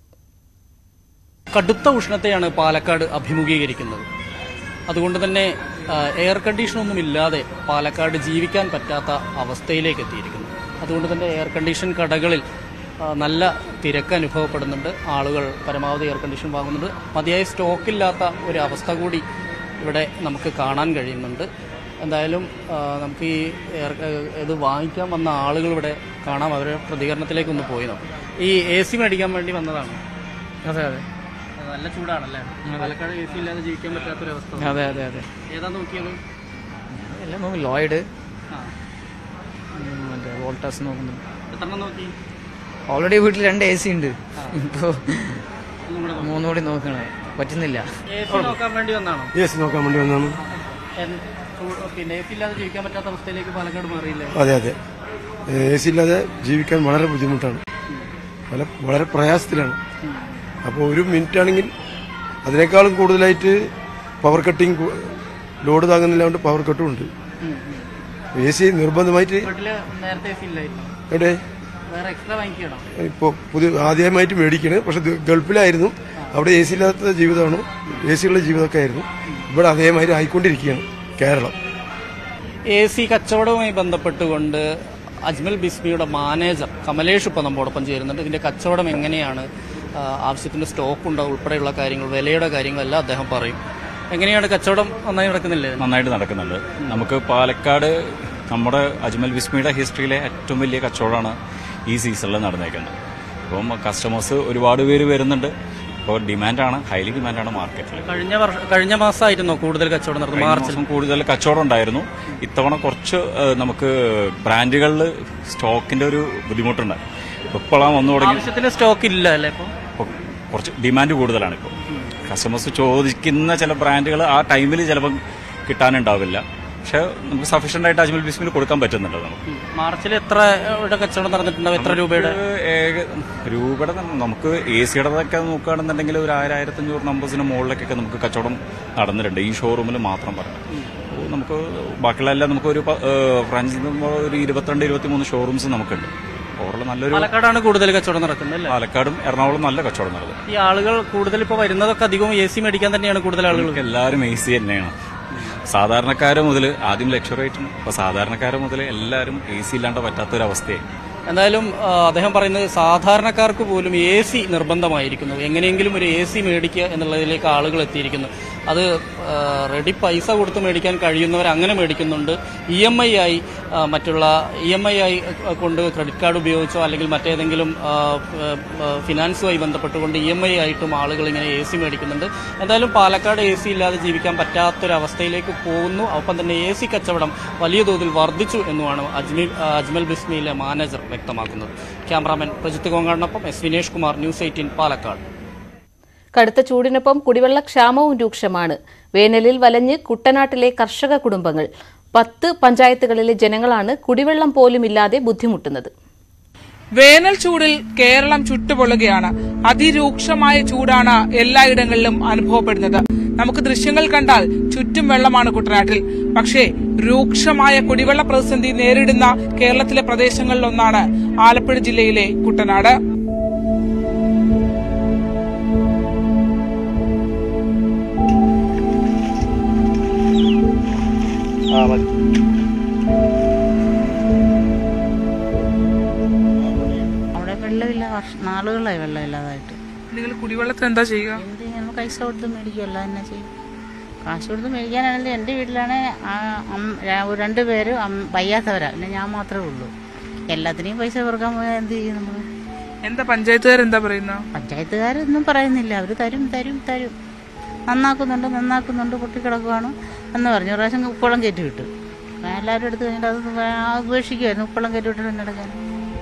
കടുത്ത ഉഷ്ണത്തെയാണ് പാലക്കാട് അഭിമുഖീകരിക്കുന്നത് അതുകൊണ്ട് തന്നെ ആ, എയർ കണ്ടീഷനൊന്നും ഇല്ലാതെ പാലക്കാട് ജീവിക്കാൻ പറ്റാത്ത അവസ്ഥയിലേക്ക് എത്തിയിരിക്കുന്നു അതുകൊണ്ട് തന്നെ എയർ കണ്ടീഷൻ കടകളിൽ ആ, നല്ല തിരക്ക് അനുഭവപ്പെടുന്നുണ്ട് ആളുകൾ പരമാവധി എയർ കണ്ടീഷൻ വാങ്ങുന്നുണ്ട് മതിയായ സ്റ്റോക്കില്ലാത്ത ഒരു അവസ്ഥ കൂടി ഇവിടെ നമുക്ക് കാണാൻ കഴിയുന്നുണ്ട് എന്തായാലും ആ, നമുക്ക് ഈ എയർ ഇത് വാങ്ങിക്കാൻ വന്ന ആളുകൾ ഇവിടെ കാണാം അവരുടെ പ്രതികരണത്തിലേക്ക് ഒന്ന് പോയി നോക്കാം ഈ എ സി മേടിക്കാൻ വേണ്ടി വന്നതാണ് അതെ അതെ നല്ല ചൂടാണല്ലേ പാലക്കാട് എ സി ഇല്ലാതെ ജീവിക്കാൻ പറ്റാത്തൊരവസ്ഥ അതെ അതെ അതെ ഏതാ നോക്കിയത് എല്ലാം നോക്കും ലോയിഡ് ആ ഉം, മറ്റേ വോൾട്ടാസ് നോക്കുന്നുണ്ട് എത്രണ്ണം നോക്കി ഓൾറെഡി വീട്ടിൽ രണ്ട് എ സി ഉണ്ട് ഇപ്പോൾ ഒന്നും കൂടെ മൂന്നും കൂടി നോക്കണേ പറ്റുന്നില്ല എ സി നോക്കാൻ വേണ്ടി വന്നാണോ എ സി നോക്കാൻ വേണ്ടി വന്നാണ് എൻ- ചൂട് പിന്നെ എ സി ഇല്ലാതെ ജീവിക്കാൻ പറ്റാത്ത അവസ്ഥയിലേക്ക് പാലക്കാട് മാറിയില്ലേ അതെ അതെ എ സി ഇല്ലാതെ ജീവിക്കാൻ വളരെ ബുദ്ധിമുട്ടാണ് പല വളരെ പ്രയാസത്തിലാണ് അപ്പോൾ ഒരു മിനിറ്റ് ആണെങ്കിൽ അതിനേക്കാളും കൂടുതലായിട്ട് പവർ കട്ടിങ് ലോഡ് താങ്ങുന്നില്ലാണ്ട് പവർ കട്ടും ഉണ്ട് എ സി നിർബന്ധമായിട്ട് വീട്ടില് നേരത്തെ എ സി ഇല്ലായിരുന്നു എവിടെ വേറെ എക്സ്ട്രാ വാങ്ങിക്കണോ ഇപ്പോൾ പുതിയ ആദ്യമായിട്ട് മേടിക്കണ് പക്ഷെ ഇത് ഗൾഫിലായിരുന്നു അവിടെ എ സി ഇല്ലാത്ത ജീവിതമാണ് എ സി ഉള്ള ജീവിതമൊക്കെ ആയിരുന്നു ഇവിടെ അതേമാതിരി ആയിക്കൊണ്ടിരിക്കുകയാണ് കേരളം എ സി കച്ചവടവുമായി ബന്ധപ്പെട്ടുകൊണ്ട് അജ്മൽ ബിസ്മിയുടെ മാനേജർ കമലേഷ് ഇപ്പോൾ നമ്മോടൊപ്പം ചേരുന്നുണ്ട് ഇതിന്റെ കച്ചവടം എങ്ങനെയാണ് ആ, ആവശ്യത്തിന് സ്റ്റോക്ക് ഉണ്ടോ ഉൾപ്പെടെയുള്ള കാര്യങ്ങൾ വിലയുടെ കാര്യങ്ങളെല്ലാം അദ്ദേഹം പറയും എങ്ങനെയാണ് കച്ചവടം നന്നായി നടക്കുന്നില്ലേ നന്നായിട്ട് നടക്കുന്നുണ്ട് നമുക്ക് പാലക്കാട് നമ്മുടെ അജ്മൽ വിസ്മിയുടെ ഹിസ്റ്ററിയിലെ ഏറ്റവും വലിയ കച്ചവടമാണ് ഈ സീസണിൽ നടന്നേക്കുന്നത് അപ്പം കസ്റ്റമേഴ്സ് ഒരുപാട് പേര് വരുന്നുണ്ട് ഇപ്പോൾ ഡിമാൻഡാണ് ഹൈലി ഡിമാൻഡാണ് മാർക്കറ്റിൽ കഴിഞ്ഞ വർഷം കഴിഞ്ഞ മാസമായിരുന്നോ കൂടുതൽ കച്ചവടം നടന്നത് കഴിഞ്ഞ മാർച്ചിൽ മാസം കൂടുതൽ കച്ചവടം ഉണ്ടായിരുന്നു ഇത്തവണ കുറച്ച് ഏഹ്, നമുക്ക് ബ്രാൻഡുകളിൽ സ്റ്റോക്കിന്റെ ഒരു ബുദ്ധിമുട്ടുണ്ട് ഇപ്പോഴാണ് വന്നു തുടങ്ങി ആവശ്യത്തിന് സ്റ്റോക്ക് ഇല്ല അല്ലേ ഇപ്പോൾ ഇപ്പോൾ കുറച്ച് ഡിമാൻഡ് കൂടുതലാണ് ഇപ്പോൾ കസ്റ്റമേഴ്സ് ചോദിക്കുന്ന ചില ബ്രാൻഡുകൾ ആ ടൈമിൽ ചിലപ്പം കിട്ടാനുണ്ടാവില്ല പക്ഷെ നമുക്ക് സഫീഷ്യന്റ് ആയിട്ട് അജ്മൽ ബിസ്മിൽ കൊടുക്കാൻ പറ്റുന്നുണ്ട് നമുക്ക് മാർച്ചിൽ എത്ര ഇവിടെ കച്ചവടം നടന്നിട്ടുണ്ടാവും എത്ര രൂപയുടെ ഏക- രൂപയുടെ തന്നെ നമുക്ക് എ സിയുടെതൊക്കെ നോക്കുകയാണെന്നുണ്ടെങ്കിൽ ഒരു ആയിരം ആയിരത്തഞ്ഞൂറ് നമ്പേഴ്സിന് മുകളിലേക്കൊക്കെ നമുക്ക് കച്ചവടം നടന്നിട്ടുണ്ട് ഈ ഷോറൂമിൽ മാത്രം പറയാം അപ്പോൾ നമുക്ക് ബാക്കിയുള്ള എല്ലാം നമുക്ക് ഒരു പ- ഏഹ് ഫ്രാഞ്ചിൽ നിന്ന് ഒരു ഇരുപത്തിരണ്ട് ഇരുപത്തിമൂന്ന് ഷോറൂംസ് നമുക്കുണ്ട് ഓവറോൾ നല്ലൊരു പാലക്കാടാണ് കൂടുതൽ കച്ചവടം നടക്കുന്നത് അല്ലേ പാലക്കാടും എറണാകുളം നല്ല കച്ചവടം നടക്കും ഈ ആളുകൾ കൂടുതൽ ഇപ്പോൾ വരുന്നതൊക്കെ അധികവും എ സി മേടിക്കാൻ തന്നെയാണ് കൂടുതൽ ആളുകൾ നമുക്ക് എല്ലാവരും എ സി തന്നെയാണ് സാധാരണക്കാരെ മുതൽ ആദ്യം ലക്ഷറി ഇപ്പൊ സാധാരണക്കാരെ മുതൽ എല്ലാവരും എ സി ഇല്ലാണ്ട് പറ്റാത്തൊരവസ്ഥയായി എന്തായാലും ആ, അദ്ദേഹം പറയുന്നത് സാധാരണക്കാർക്ക് പോലും എ സി നിർബന്ധമായിരിക്കുന്നു എങ്ങനെയെങ്കിലും ഒരു എ സി മേടിക്കുക എന്നുള്ളതിലേക്ക് ആളുകൾ എത്തിയിരിക്കുന്നു അത് ആ, റെഡി പൈസ കൊടുത്ത് മേടിക്കാൻ കഴിയുന്നവർ അങ്ങനെ മേടിക്കുന്നുണ്ട് ഇ എം ഐ ആയി ആ, മറ്റുള്ള ഇ എം ഐ ആയി ആ, കൊണ്ട് ക്രെഡിറ്റ് കാർഡ് ഉപയോഗിച്ചോ അല്ലെങ്കിൽ മറ്റേതെങ്കിലും ആ, ആ, ഫിനാൻസുമായി ബന്ധപ്പെട്ടുകൊണ്ട് ഇ എം ഐ ആയിട്ടും ആളുകൾ ഇങ്ങനെ എ സി മേടിക്കുന്നുണ്ട് എന്തായാലും പാലക്കാട് എ സി ഇല്ലാതെ ജീവിക്കാൻ പറ്റാത്തൊരവസ്ഥയിലേക്ക് പോകുന്നു ഒപ്പം തന്നെ എ സി കച്ചവടം വലിയ തോതിൽ വർദ്ധിച്ചു എന്നുമാണ് അജ്മൽ ആ, അജ്മൽ ബിസ്മിയിലെ മാനേജർ വ്യക്തമാക്കുന്നത് ക്യാമറാമാൻ പ്രജിത്ത് കോങ്ങാടിനൊപ്പം S Vinesh Kumar news eighteen Palakkad കടുത്ത ചൂടിനൊപ്പം കുടിവെള്ളക്ഷാമവും രൂക്ഷമാണ് വേനലിൽ വലഞ്ഞ് കുട്ടനാട്ടിലെ കർഷക കുടുംബങ്ങൾ പത്ത് പഞ്ചായത്തുകളിലെ ജനങ്ങളാണ് കുടിവെള്ളം പോലുമില്ലാതെ ബുദ്ധിമുട്ടുന്നത് വേനൽ ചൂടിൽ കേരളം ചുട്ടുപൊള്ളുകയാണ് അതിരൂക്ഷമായ ചൂടാണ് എല്ലായിടങ്ങളിലും അനുഭവപ്പെടുന്നത് നമുക്ക് ദൃശ്യങ്ങൾ കണ്ടാൽ ചുറ്റും വെള്ളമാണ് കുട്ടനാട്ടിൽ പക്ഷേ രൂക്ഷമായ കുടിവെള്ള പ്രതിസന്ധി നേരിടുന്ന കേരളത്തിലെ പ്രദേശങ്ങളിലൊന്നാണ് ആലപ്പുഴ ജില്ലയിലെ കുട്ടനാട് അവിടെ വെള്ളമില്ല വർഷ നാളുകളായി വെള്ളമില്ലാതായിട്ട് നിങ്ങൾ കുടിവെള്ളത്തിന് എന്താ ചെയ്യുക എന്ത് നമ്മൾ പൈസ കൊടുത്ത് മേടിക്കുമല്ല തന്നെ ചെയ്യും കാശ് കൊടുത്ത് മേടിക്കാനാണെങ്കിൽ എൻ്റെ വീട്ടിലാണ് ആ അം- ര- ഒരു രണ്ട് പേര് അം- വയ്യാത്തവരാ പിന്നെ ഞാൻ മാത്രമേ ഉള്ളൂ എല്ലാത്തിനെയും പൈസ കൊടുക്കാൻ പോയാൽ എന്ത് ചെയ്യും നമ്മൾ എന്താ പഞ്ചായത്തുകാർ എന്താ പറയുന്ന പഞ്ചായത്തുകാരൊന്നും പറയുന്നില്ല അവർ തരും തരും തരും നന്നാക്കുന്നുണ്ട് നന്നാക്കുന്നുണ്ട് പൊട്ടിക്കിടക്കുവാണ് എന്ന് പറഞ്ഞു ഒരു പ്രാവശ്യം ഉപ്പളം കയറ്റി വിട്ടു ഞാൻ എല്ലാവരും എടുത്ത് കഴിഞ്ഞിട്ട് അത് വേ- ആ ഉപേക്ഷിക്കുമായിരുന്നു ഉപ്പളം കയറ്റി വിട്ടിട്ട് പിന്നെ എടുക്കാൻ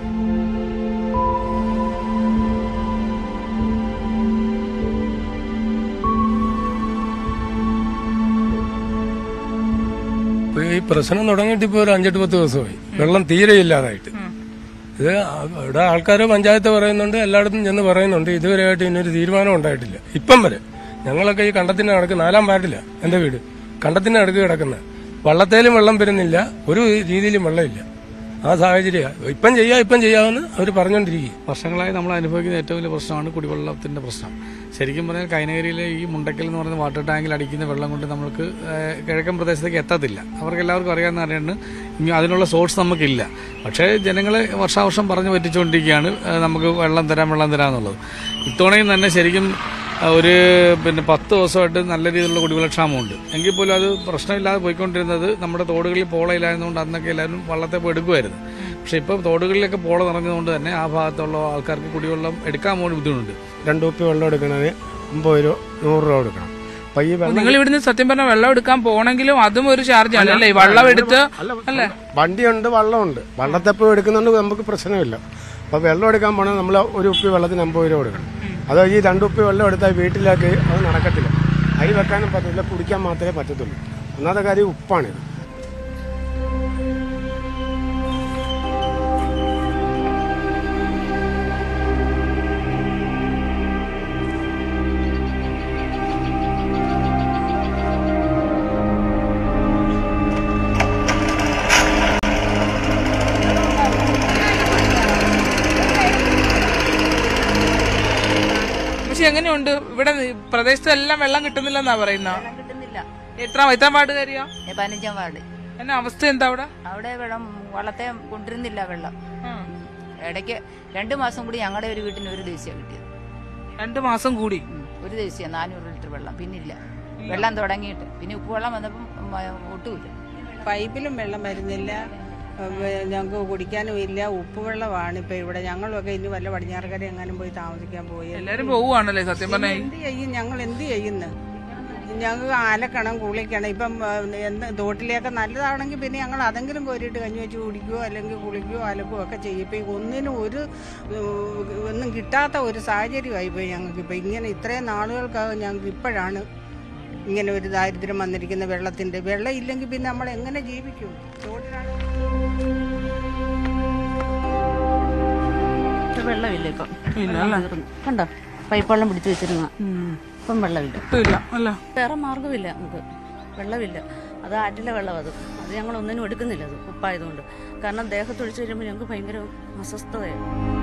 ഇപ്പൊ ഈ പ്രശ്നം തുടങ്ങിയിട്ട് ഇപ്പോൾ ഒരു അഞ്ചെട്ട് പത്ത് ദിവസമായി വെള്ളം തീരെ ഇല്ലാതായിട്ട് ഇത് ആ- ഇവിടെ ആൾക്കാർ പഞ്ചായത്ത് പറയുന്നുണ്ട് എല്ലായിടത്തും ചെന്ന് പറയുന്നുണ്ട് ഇതുവരെയായിട്ട് ഇതിനൊരു തീരുമാനം ഉണ്ടായിട്ടില്ല ഇപ്പം വരെ ഞങ്ങളൊക്കെ ഈ കണ്ടത്തിന്റെ നടക്ക് നാലാം പാട്ടില്ല എന്റെ വീട് കണ്ടത്തിന്റെ നടക്ക് കിടക്കുന്നത് വള്ളത്തേലും വെള്ളം വരുന്നില്ല ഒരു രീതിയിലും വെള്ളമില്ല ആ സാഹചര്യം ഇപ്പം ചെയ്യാം ഇപ്പം ചെയ്യാമെന്ന് അവർ പറഞ്ഞുകൊണ്ടിരിക്കും വർഷങ്ങളായി നമ്മൾ അനുഭവിക്കുന്ന ഏറ്റവും വലിയ പ്രശ്നമാണ് കുടിവെള്ളത്തിന്റെ പ്രശ്നം ശരിക്കും പറഞ്ഞാൽ കൈനകരിയിലെ ഈ മുണ്ടക്കൽ എന്ന് പറയുന്ന വാട്ടർ ടാങ്കിൽ അടിക്കുന്ന വെള്ളം കൊണ്ട് നമുക്ക് ഏഹ്, കിഴക്കൻ പ്രദേശത്തേക്ക് എത്തത്തില്ല അവർക്ക് എല്ലാവർക്കും അറിയാവുന്ന അറിയാണ് ഇനി അതിനുള്ള സോഴ്സ് നമുക്കില്ല പക്ഷേ ജനങ്ങൾ വർഷാവർഷം പറഞ്ഞു പറ്റിച്ചുകൊണ്ടിരിക്കുകയാണ് ഏഹ്, നമുക്ക് വെള്ളം തരാം വെള്ളം തരാം എന്നുള്ളത് ഇത്തവണയും തന്നെ ശരിക്കും ഏഹ്, ഒരു പിന്നെ പത്ത് ദിവസമായിട്ട് നല്ല രീതിയിലുള്ള കുടിവെള്ളക്ഷാമമുണ്ട് എങ്കിൽ പോലും അത് പ്രശ്നമില്ലാതെ പോയിക്കൊണ്ടിരുന്നത് നമ്മുടെ തോടുകളിൽ പോളയില്ലായിരുന്നുകൊണ്ട് അന്നൊക്കെ എല്ലാവരും വള്ളത്തെ പോയി എടുക്കുമായിരുന്നു പക്ഷേ ഇപ്പോൾ തോടുകളിലൊക്കെ പോള നിറഞ്ഞതുകൊണ്ട് തന്നെ ആ ഭാഗത്തുള്ള ആൾക്കാർക്ക് കുടിവെള്ളം എടുക്കാൻ വേണ്ടി ബുദ്ധിമുട്ടുണ്ട് രണ്ട് കുപ്പി വെള്ളം എടുക്കണത് അമ്പത് രൂപ നൂറ് രൂപ കൊടുക്കണം അപ്പൊ ഈ വെള്ളം നിങ്ങൾ ഇവിടുന്ന് സത്യം പറഞ്ഞാൽ വെള്ളം എടുക്കാൻ പോണെങ്കിലും അതും ഒരു ചാർജ് ആണ് അല്ലേ ഈ വെള്ളം എടുത്ത് അല്ലേ വണ്ടിയുണ്ട് വള്ളമുണ്ട് വള്ളത്തെപ്പോ എടുക്കുന്നുണ്ട് നമുക്ക് പ്രശ്നമില്ല അപ്പൊ വെള്ളം എടുക്കാൻ പോണേ നമ്മൾ ഒരു ഉപ്പി വെള്ളത്തിന് അമ്പത് രൂപ കൊടുക്കണം അതോ ഈ രണ്ട് ഉപ്പി വെള്ളം എടുത്താൽ വീട്ടിലേക്ക് അത് നടക്കത്തില്ല അരി വെക്കാനും പറ്റില്ല കുടിക്കാൻ മാത്രമേ പറ്റത്തുള്ളൂ ഒന്നാമത്തെ കാര്യം ഉപ്പാണിത് പക്ഷെ എങ്ങനെയുണ്ട് ഇവിടെ പ്രദേശത്തെല്ലാം വെള്ളം കിട്ടുന്നില്ലെന്നാ പറയുന്ന എത്ര എത്രാം വാർഡുകാരിയാ പതിനഞ്ചാം വാർഡ് എന്നാ അവസ്ഥ എന്താ അവിടെ അവിടെ വെള്ളം വള്ളത്തെ കൊണ്ടിരുന്നില്ല വെള്ളം ഇടയ്ക്ക് രണ്ടു മാസം കൂടി ഞങ്ങളുടെ ഒരു വീട്ടിന് ഒരു ദിവസം കിട്ടിയത് രണ്ടു മാസം കൂടി ഒരു ദിവസം നാനൂറ് ലിറ്റർ വെള്ളം പിന്നില്ല വെള്ളം തുടങ്ങിയിട്ട് പിന്നെ ഉപ്പുവെള്ളം വന്നപ്പം മ- ഒട്ടുമില്ല പൈപ്പിലും വെള്ളം വരുന്നില്ല ഏഹ് ഞങ്ങൾക്ക് കുടിക്കാനും ഇല്ല ഉപ്പുവെള്ളമാണ് ഇപ്പൊ ഇവിടെ ഞങ്ങളൊക്കെ ഇനി വല്ല പടിഞ്ഞാറക്കര എങ്ങാനും പോയി താമസിക്കാൻ പോയി എല്ലാരും പോവുകയാണല്ലേ സത്യം പറഞ്ഞാ ഈ- എന്ത് ചെയ്യും ഞങ്ങൾ എന്ത് ചെയ്യുന്നു ഞങ്ങൾക്ക് അലക്കണം കുളിക്കണം ഇപ്പം ഏഹ്, എന്ത് തോട്ടിലേക്ക് നല്ലതാണെങ്കിൽ പിന്നെ ഞങ്ങൾ അതെങ്കിലും കോരിയിട്ട് കഞ്ഞി വെച്ച് കുടിക്കുകയോ അല്ലെങ്കിൽ കുളിക്കുകയോ അലക്കുകയോ ഒക്കെ ചെയ്യും ഇപ്പം ഈ ഒന്നിനും ഒരു ഏഹ്, ഒന്നും കിട്ടാത്ത ഒരു സാഹചര്യമായി പോയി ഞങ്ങൾക്ക് ഇപ്പം ഇങ്ങനെ ഇത്രയും നാളുകൾക്കകം ഞങ്ങൾക്ക് ഇപ്പോഴാണ് ഇങ്ങനെ ഒരു ദാരിദ്ര്യം വന്നിരിക്കുന്ന വെള്ളത്തിന്റെ വെള്ളം ഇല്ലെങ്കിൽ പിന്നെ നമ്മൾ എങ്ങനെ ജീവിക്കും തോട്ടിലാണ് ഇപ്പൊ വെള്ളമില്ല ഇപ്പം ഇല്ല വെള്ളം അല്ലേ? തീർന്നു. കണ്ടോ പൈപ്പ് വെള്ളം പിടിച്ചു വെച്ചിരുന്ന ഇപ്പം വെള്ളമില്ല ഇല്ല അല്ല വേറെ മാർഗമില്ല നമുക്ക് വെള്ളമില്ല അത് ആറ്റിലെ വെള്ളം അത് അത് ഞങ്ങൾ ഒന്നിനും എടുക്കുന്നില്ല അത് ഉപ്പായതുകൊണ്ട് കാരണം ദേഹത്തൊഴിച്ച് വരുമ്പോൾ ഞങ്ങൾക്ക് ഭയങ്കര അസ്വസ്ഥതയാണ്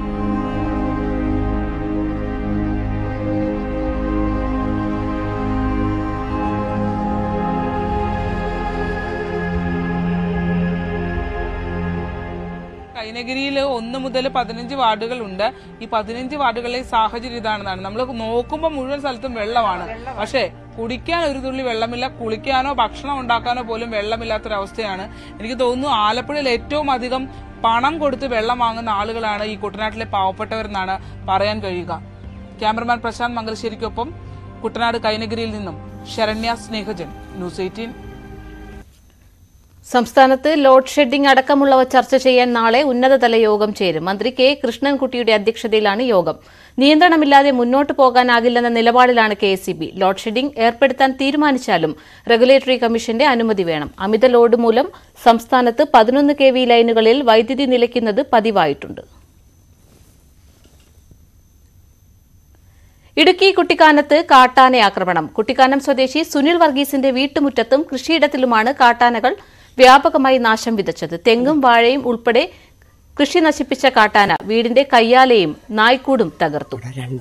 കൈനഗിരിയിൽ ഒന്ന് മുതൽ പതിനഞ്ച് വാർഡുകളുണ്ട് ഈ പതിനഞ്ച് വാർഡുകളിലെ സാഹചര്യം ഇതാണെന്നാണ് നമ്മൾ നോക്കുമ്പോൾ മുഴുവൻ സ്ഥലത്തും വെള്ളമാണ് പക്ഷേ കുടിക്കാൻ ഒരു തുള്ളി വെള്ളമില്ല കുളിക്കാനോ ഭക്ഷണം ഉണ്ടാക്കാനോ പോലും വെള്ളമില്ലാത്തൊരവസ്ഥയാണ് എനിക്ക് തോന്നുന്നു ആലപ്പുഴയിൽ ഏറ്റവും അധികം പണം കൊടുത്ത് വെള്ളം വാങ്ങുന്ന ആളുകളാണ് ഈ കുട്ടനാട്ടിലെ പാവപ്പെട്ടവരെന്നാണ് പറയാൻ കഴിയുക ക്യാമറമാൻ പ്രശാന്ത് മംഗലശ്ശേരിക്കൊപ്പം കുട്ടനാട് കൈനഗിരിയിൽ നിന്നും ശരണ്യ സ്നേഹജൻ ന്യൂസ് എയ്റ്റീൻ സംസ്ഥാനത്ത് ലോഡ് ഷെഡിംഗ് അടക്കമുള്ളവ ചർച്ച ചെയ്യാൻ നാളെ ഉന്നതതല യോഗം ചേരും മന്ത്രി കെ കൃഷ്ണൻകുട്ടിയുടെ അധ്യക്ഷതയിലാണ് യോഗം നിയന്ത്രണമില്ലാതെ മുന്നോട്ട് പോകാനാകില്ലെന്ന നിലപാടിലാണ് കെ എസ് ലോഡ് ഷെഡിംഗ് ഏർപ്പെടുത്താൻ തീരുമാനിച്ചാലും റെഗുലേറ്ററി കമ്മീഷന്റെ അനുമതി വേണം അമിത ലോഡ് മൂലം സംസ്ഥാനത്ത് പതിനൊന്ന് കെ വി ലൈനുകളിൽ വൈദ്യുതി നിലയ്ക്കുന്നത് പതിവായിട്ടുണ്ട് ഇടുക്കി കുട്ടിക്കാനത്ത് കാട്ടാന ആക്രമണം കുട്ടിക്കാനം സ്വദേശി സുനിൽ വർഗീസിന്റെ വീട്ടുമുറ്റത്തും കൃഷിയിടത്തിലുമാണ് കാട്ടാനകൾ വ്യാപകമായി നാശം വിതച്ചത് തെങ്ങും വാഴയും ഉൾപ്പെടെ കൃഷി നശിപ്പിച്ച കാട്ടാന വീടിന്റെ കയ്യാലയും നായ്ക്കൂടും തകർത്തു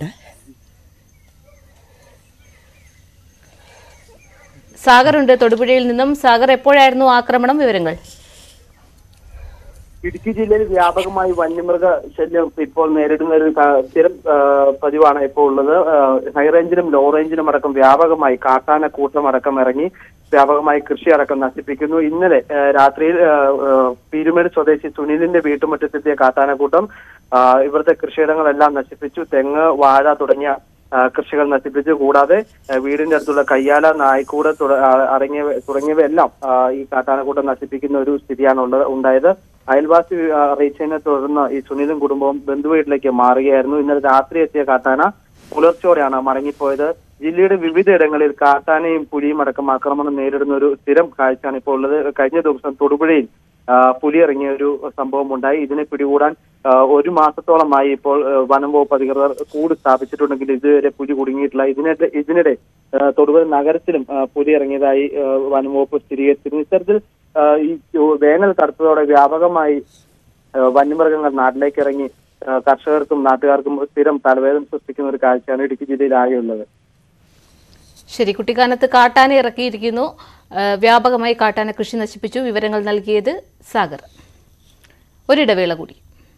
സാഗറുണ്ട് തൊടുപുഴയിൽ നിന്നും സാഗർ എപ്പോഴായിരുന്നു ആക്രമണം വിവരങ്ങൾ ഇടുക്കി ജില്ലയിൽ വ്യാപകമായി വന്യമൃഗ ശല്യം ഇപ്പോൾ നേരിടുന്ന ഒരു ക- സ്ഥിരം ആ, പതിവാണ് ഇപ്പോൾ ഉള്ളത് ആ, ഹൈ റേഞ്ചിലും ലോ റേഞ്ചിലും അടക്കം വ്യാപകമായി കാട്ടാന കൂട്ടം അടക്കം ഇറങ്ങി വ്യാപകമായി കൃഷി അടക്കം നശിപ്പിക്കുന്നു ഇന്നലെ ആ, രാത്രിയിൽ ആ, ആ, പീരുമേട് സ്വദേശി സുനിലിന്റെ വീട്ടുമുറ്റത്തെത്തിയ കാട്ടാനക്കൂട്ടം ആ, ഇവിടുത്തെ കൃഷിയിടങ്ങളെല്ലാം നശിപ്പിച്ചു തെങ്ങ് വാഴ തുടങ്ങിയ ആ, കൃഷികൾ നശിപ്പിച്ചു കൂടാതെ ആ, വീടിന്റെ അടുത്തുള്ള കയ്യാല നായ്ക്കൂട് തുട- ആ, അടങ്ങിയവ തുടങ്ങിയവയെല്ലാം ആ, ഈ കാട്ടാനക്കൂട്ടം നശിപ്പിക്കുന്ന ഒരു സ്ഥിതിയാണ് ഉള്ളത് ഉണ്ടായത് അയൽവാസി ആ, അറിയിച്ചതിനെ തുടർന്ന് ഈ സുനിലും കുടുംബവും ബന്ധുവീട്ടിലേക്ക് മാറുകയായിരുന്നു ഇന്നലെ രാത്രി എത്തിയ കാട്ടാന പുലർച്ചോടെയാണ് മടങ്ങിപ്പോയത് ജില്ലയുടെ വിവിധ ഇടങ്ങളിൽ കാട്ടാനയും പുലിയും അടക്കം ആക്രമണം നേരിടുന്ന ഒരു സ്ഥിരം കാഴ്ചയാണ് ഇപ്പോൾ ഉള്ളത് കഴിഞ്ഞ ദിവസം തൊടുപുഴയിൽ ആ, പുലി ഇറങ്ങിയ ഒരു സംഭവം ഉണ്ടായി ഇതിനെ പിടികൂടാൻ ആ, ഒരു മാസത്തോളമായി ഇപ്പോൾ ആ, വനം വകുപ്പ് അധികൃതർ കൂട് സ്ഥാപിച്ചിട്ടുണ്ടെങ്കിൽ ഇതുവരെ പുലി കുടുങ്ങിയിട്ടില്ല ഇതിനിടെ ഇതിനിടെ ആ, തൊടുപുഴ നഗരത്തിലും ആ, പുലി ഇറങ്ങിയതായി ആ, വനം വകുപ്പ് സ്ഥിരീകരിച്ചിരുന്നു ഇത്തരത്തിൽ ആ, ഈ വേനൽ കടുത്തതോടെ വ്യാപകമായി ആ, വന്യമൃഗങ്ങൾ നാട്ടിലേക്ക് ഇറങ്ങി ആ, കർഷകർക്കും നാട്ടുകാർക്കും സ്ഥിരം തലവേദന സൃഷ്ടിക്കുന്ന ഒരു കാഴ്ചയാണ് ഇടുക്കി ജില്ലയിൽ ആകെയുള്ളത് ശരി കുട്ടിക്കാനത്ത് കാട്ടാന ഇറക്കിയിരിക്കുന്നു ആ, വ്യാപകമായി കാട്ടാന കൃഷി നശിപ്പിച്ചു വിവരങ്ങൾ നൽകിയത് സാഗർ ഒരിടവേള കൂടി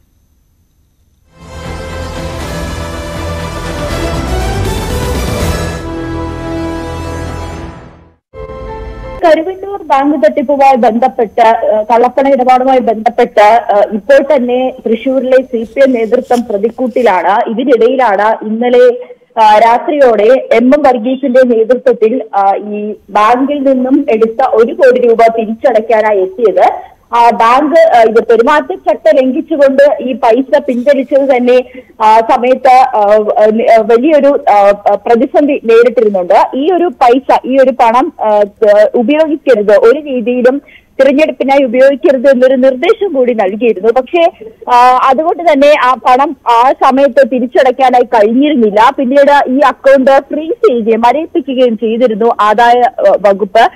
കരുവന്നൂർ ബാങ്ക് തട്ടിപ്പുമായി ബന്ധപ്പെട്ട് ഏഹ്, കള്ളപ്പണ ഇടപാടുമായി ബന്ധപ്പെട്ട് ഏഹ്, ഇപ്പോൾ തന്നെ തൃശൂരിലെ സി പി എം നേതൃത്വം പ്രതിക്കൂട്ടിലാണ് ഇതിനിടയിലാണ് ഇന്നലെ ആ, രാത്രിയോടെ എം എം വർഗീസിന്റെ നേതൃത്വത്തിൽ ആ, ഈ ബാങ്കിൽ നിന്നും എടുത്ത ഒരു കോടി രൂപ തിരിച്ചടയ്ക്കാനായി എത്തിയത് ആ ബാങ്ക് ആ, ഇത് പെരുമാറ്റച്ചട്ട ലംഘിച്ചുകൊണ്ട് ഈ പൈസ പിൻവലിച്ചത് തന്നെ ആ സമയത്ത് ആ, ആ, വലിയൊരു ആ, പ്രതിസന്ധി നേരിട്ടിരുന്നുണ്ട് ഈ ഒരു പൈസ ഈ ഒരു പണം ആ, ഉപയോഗിക്കരുത് ഒരു രീതിയിലും തിരഞ്ഞെടുപ്പിനായി ഉപയോഗിക്കരുത് എന്നൊരു നിർദ്ദേശം കൂടി നൽകിയിരുന്നു പക്ഷേ ആ, അതുകൊണ്ട് തന്നെ ആ പണം ആ സമയത്ത് തിരിച്ചടയ്ക്കാനായി കഴിഞ്ഞിരുന്നില്ല പിന്നീട് ഈ അക്കൗണ്ട് ഫ്രീസ് ചെയ്യുകയും മരയിപ്പിക്കുകയും ചെയ്തിരുന്നു ആദായ ആ, വകുപ്പ്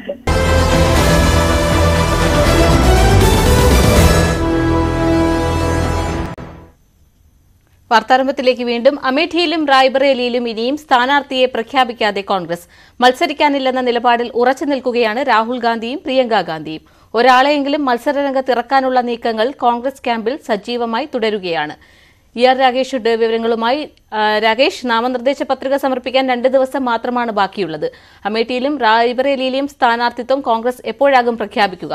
വാർത്താരംഭത്തിലേക്ക് വീണ്ടും അമേഠിയിലും റായ്ബറേലിയിലും ഇനിയും സ്ഥാനാർത്ഥിയെ പ്രഖ്യാപിക്കാതെ കോൺഗ്രസ് മത്സരിക്കാനില്ലെന്ന നിലപാടിൽ ഉറച്ചു നിൽക്കുകയാണ് രാഹുൽ ഗാന്ധിയും പ്രിയങ്ക ഗാന്ധിയും ഒരാളെയെങ്കിലും മത്സരരംഗത്ത് ഇറക്കാനുള്ള നീക്കങ്ങൾ കോൺഗ്രസ് ക്യാമ്പിൽ സജീവമായി തുടരുകയാണ് ഇ ആർ രാകേഷ് ഉണ്ട് വിവരങ്ങളുമായി ആ, രാകേഷ് നാമനിർദ്ദേശ പത്രിക സമർപ്പിക്കാൻ രണ്ട് ദിവസം മാത്രമാണ് ബാക്കിയുള്ളത് അമേഠിയിലും റായ്ബറേലിയിലെയും സ്ഥാനാർത്ഥിത്വം കോൺഗ്രസ് എപ്പോഴാകും പ്രഖ്യാപിക്കുക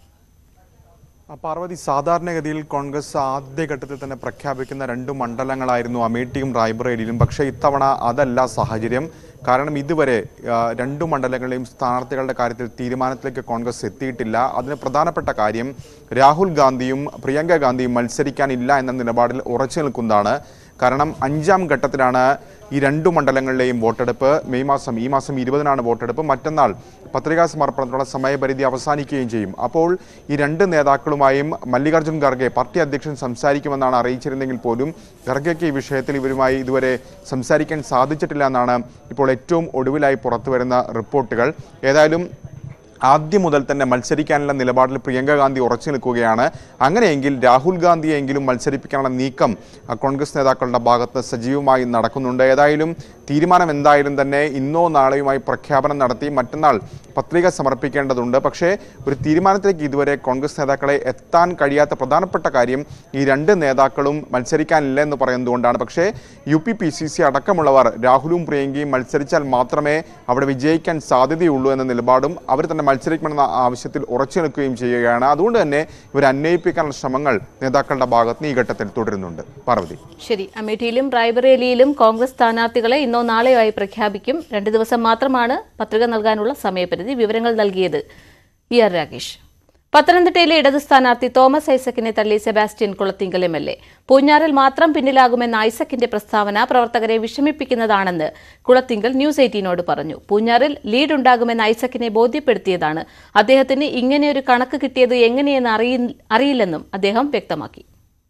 ആ, പാർവതി സാധാരണഗതിയിൽ കോൺഗ്രസ് ആദ്യഘട്ടത്തിൽ തന്നെ പ്രഖ്യാപിക്കുന്ന രണ്ട് മണ്ഡലങ്ങളായിരുന്നു അമേഠിയും റായ്ബറേലിയിലും പക്ഷേ ഇത്തവണ അതല്ല സാഹചര്യം കാരണം ഇതുവരെ ആ, രണ്ടു മണ്ഡലങ്ങളിലെയും സ്ഥാനാർത്ഥികളുടെ കാര്യത്തിൽ തീരുമാനത്തിലേക്ക് കോൺഗ്രസ് എത്തിയിട്ടില്ല അതിന് പ്രധാനപ്പെട്ട കാര്യം രാഹുൽ ഗാന്ധിയും പ്രിയങ്ക ഗാന്ധിയും മത്സരിക്കാനില്ല എന്ന നിലപാടിൽ ഉറച്ചു നിൽക്കുന്നതാണ് കാരണം അഞ്ചാം ഘട്ടത്തിലാണ് ഈ രണ്ടു മണ്ഡലങ്ങളിലെയും വോട്ടെടുപ്പ് മെയ് മാസം ഈ മാസം ഇരുപതിനാണ് വോട്ടെടുപ്പ് മറ്റന്നാൾ പത്രികാ സമർപ്പണത്തിനുള്ള സമയപരിധി അവസാനിക്കുകയും ചെയ്യും അപ്പോൾ ഈ രണ്ട് നേതാക്കളുമായും മല്ലികാർജ്ജുൻ ഖർഗെ പാർട്ടി അധ്യക്ഷൻ സംസാരിക്കുമെന്നാണ് അറിയിച്ചിരുന്നെങ്കിൽ പോലും ഖർഗെക്ക് ഈ വിഷയത്തിൽ ഇവരുമായി ഇതുവരെ സംസാരിക്കാൻ സാധിച്ചിട്ടില്ല എന്നാണ് ഇപ്പോൾ ഏറ്റവും ഒടുവിലായി പുറത്തുവരുന്ന റിപ്പോർട്ടുകൾ ഏതായാലും ആദ്യം മുതൽ തന്നെ മത്സരിക്കാനുള്ള നിലപാടിൽ പ്രിയങ്ക ഗാന്ധി ഉറച്ചു നിൽക്കുകയാണ് അങ്ങനെയെങ്കിൽ രാഹുൽ ഗാന്ധിയെങ്കിലും മത്സരിപ്പിക്കാനുള്ള നീക്കം ആ, കോൺഗ്രസ് നേതാക്കളുടെ ഭാഗത്ത് സജീവമായി നടക്കുന്നുണ്ട് ഏതായാലും തീരുമാനം എന്തായാലും തന്നെ ഇന്നോ നാളെയുമായി പ്രഖ്യാപനം നടത്തി മറ്റന്നാൾ പത്രിക സമർപ്പിക്കേണ്ടതുണ്ട് പക്ഷേ ഒരു തീരുമാനത്തിലേക്ക് ഇതുവരെ കോൺഗ്രസ് നേതാക്കളെ എത്താൻ കഴിയാത്ത പ്രധാനപ്പെട്ട കാര്യം ഈ രണ്ട് നേതാക്കളും മത്സരിക്കാനില്ല എന്ന് പറയുന്നതുകൊണ്ടാണ് പക്ഷേ U P P C C അടക്കമുള്ളവർ രാഹുലും പ്രിയങ്കയും മത്സരിച്ചാൽ മാത്രമേ അവിടെ വിജയിക്കാൻ സാധ്യതയുള്ളൂ എന്ന നിലപാടും അവർ തന്നെ മത്സരിക്കണമെന്ന ആവശ്യത്തിൽ ഉറച്ചു നിൽക്കുകയും ചെയ്യുകയാണ് അതുകൊണ്ട് തന്നെ ഇവർ അന്വയിപ്പിക്കാനുള്ള ശ്രമങ്ങൾ നേതാക്കളുടെ ഭാഗത്ത് നിന്ന് ഈ ഘട്ടത്തിൽ തുടരുന്നുണ്ട് പാർവതി ശരി അമേഠിയിലും റായ്ബറേലിയിലും കോൺഗ്രസ് സ്ഥാനാർത്ഥികളെ ഇന്നോ നാളെയോ ആയി പ്രഖ്യാപിക്കും രണ്ട് ദിവസം മാത്രമാണ് പത്രിക നൽകാനുള്ള സമയപരിധി വിവരങ്ങൾ നൽകിയത് ഇ ആർ രാകേഷ് പത്തനംതിട്ടയിലെ ഇടത് സ്ഥാനാർത്ഥി തോമസ് ഐസക്കിനെ തള്ളി Sebastian Kulathinkal M L A പൂഞ്ഞാറിൽ മാത്രം പിന്നിലാകുമെന്ന ഐസക്കിന്റെ പ്രസ്താവന പ്രവർത്തകരെ വിഷമിപ്പിക്കുന്നതാണെന്ന് കുളത്തിങ്കൽ ന്യൂസ് എയ്റ്റീനോട് പറഞ്ഞു പൂഞ്ഞാറിൽ ലീഡ് ഉണ്ടാകുമെന്ന് ഐസക്കിനെ ബോധ്യപ്പെടുത്തിയതാണ് അദ്ദേഹത്തിന് ഇങ്ങനെയൊരു കണക്ക് കിട്ടിയത് എങ്ങനെയെന്ന് അറിയി- അറിയില്ലെന്നും അദ്ദേഹം വ്യക്തമാക്കി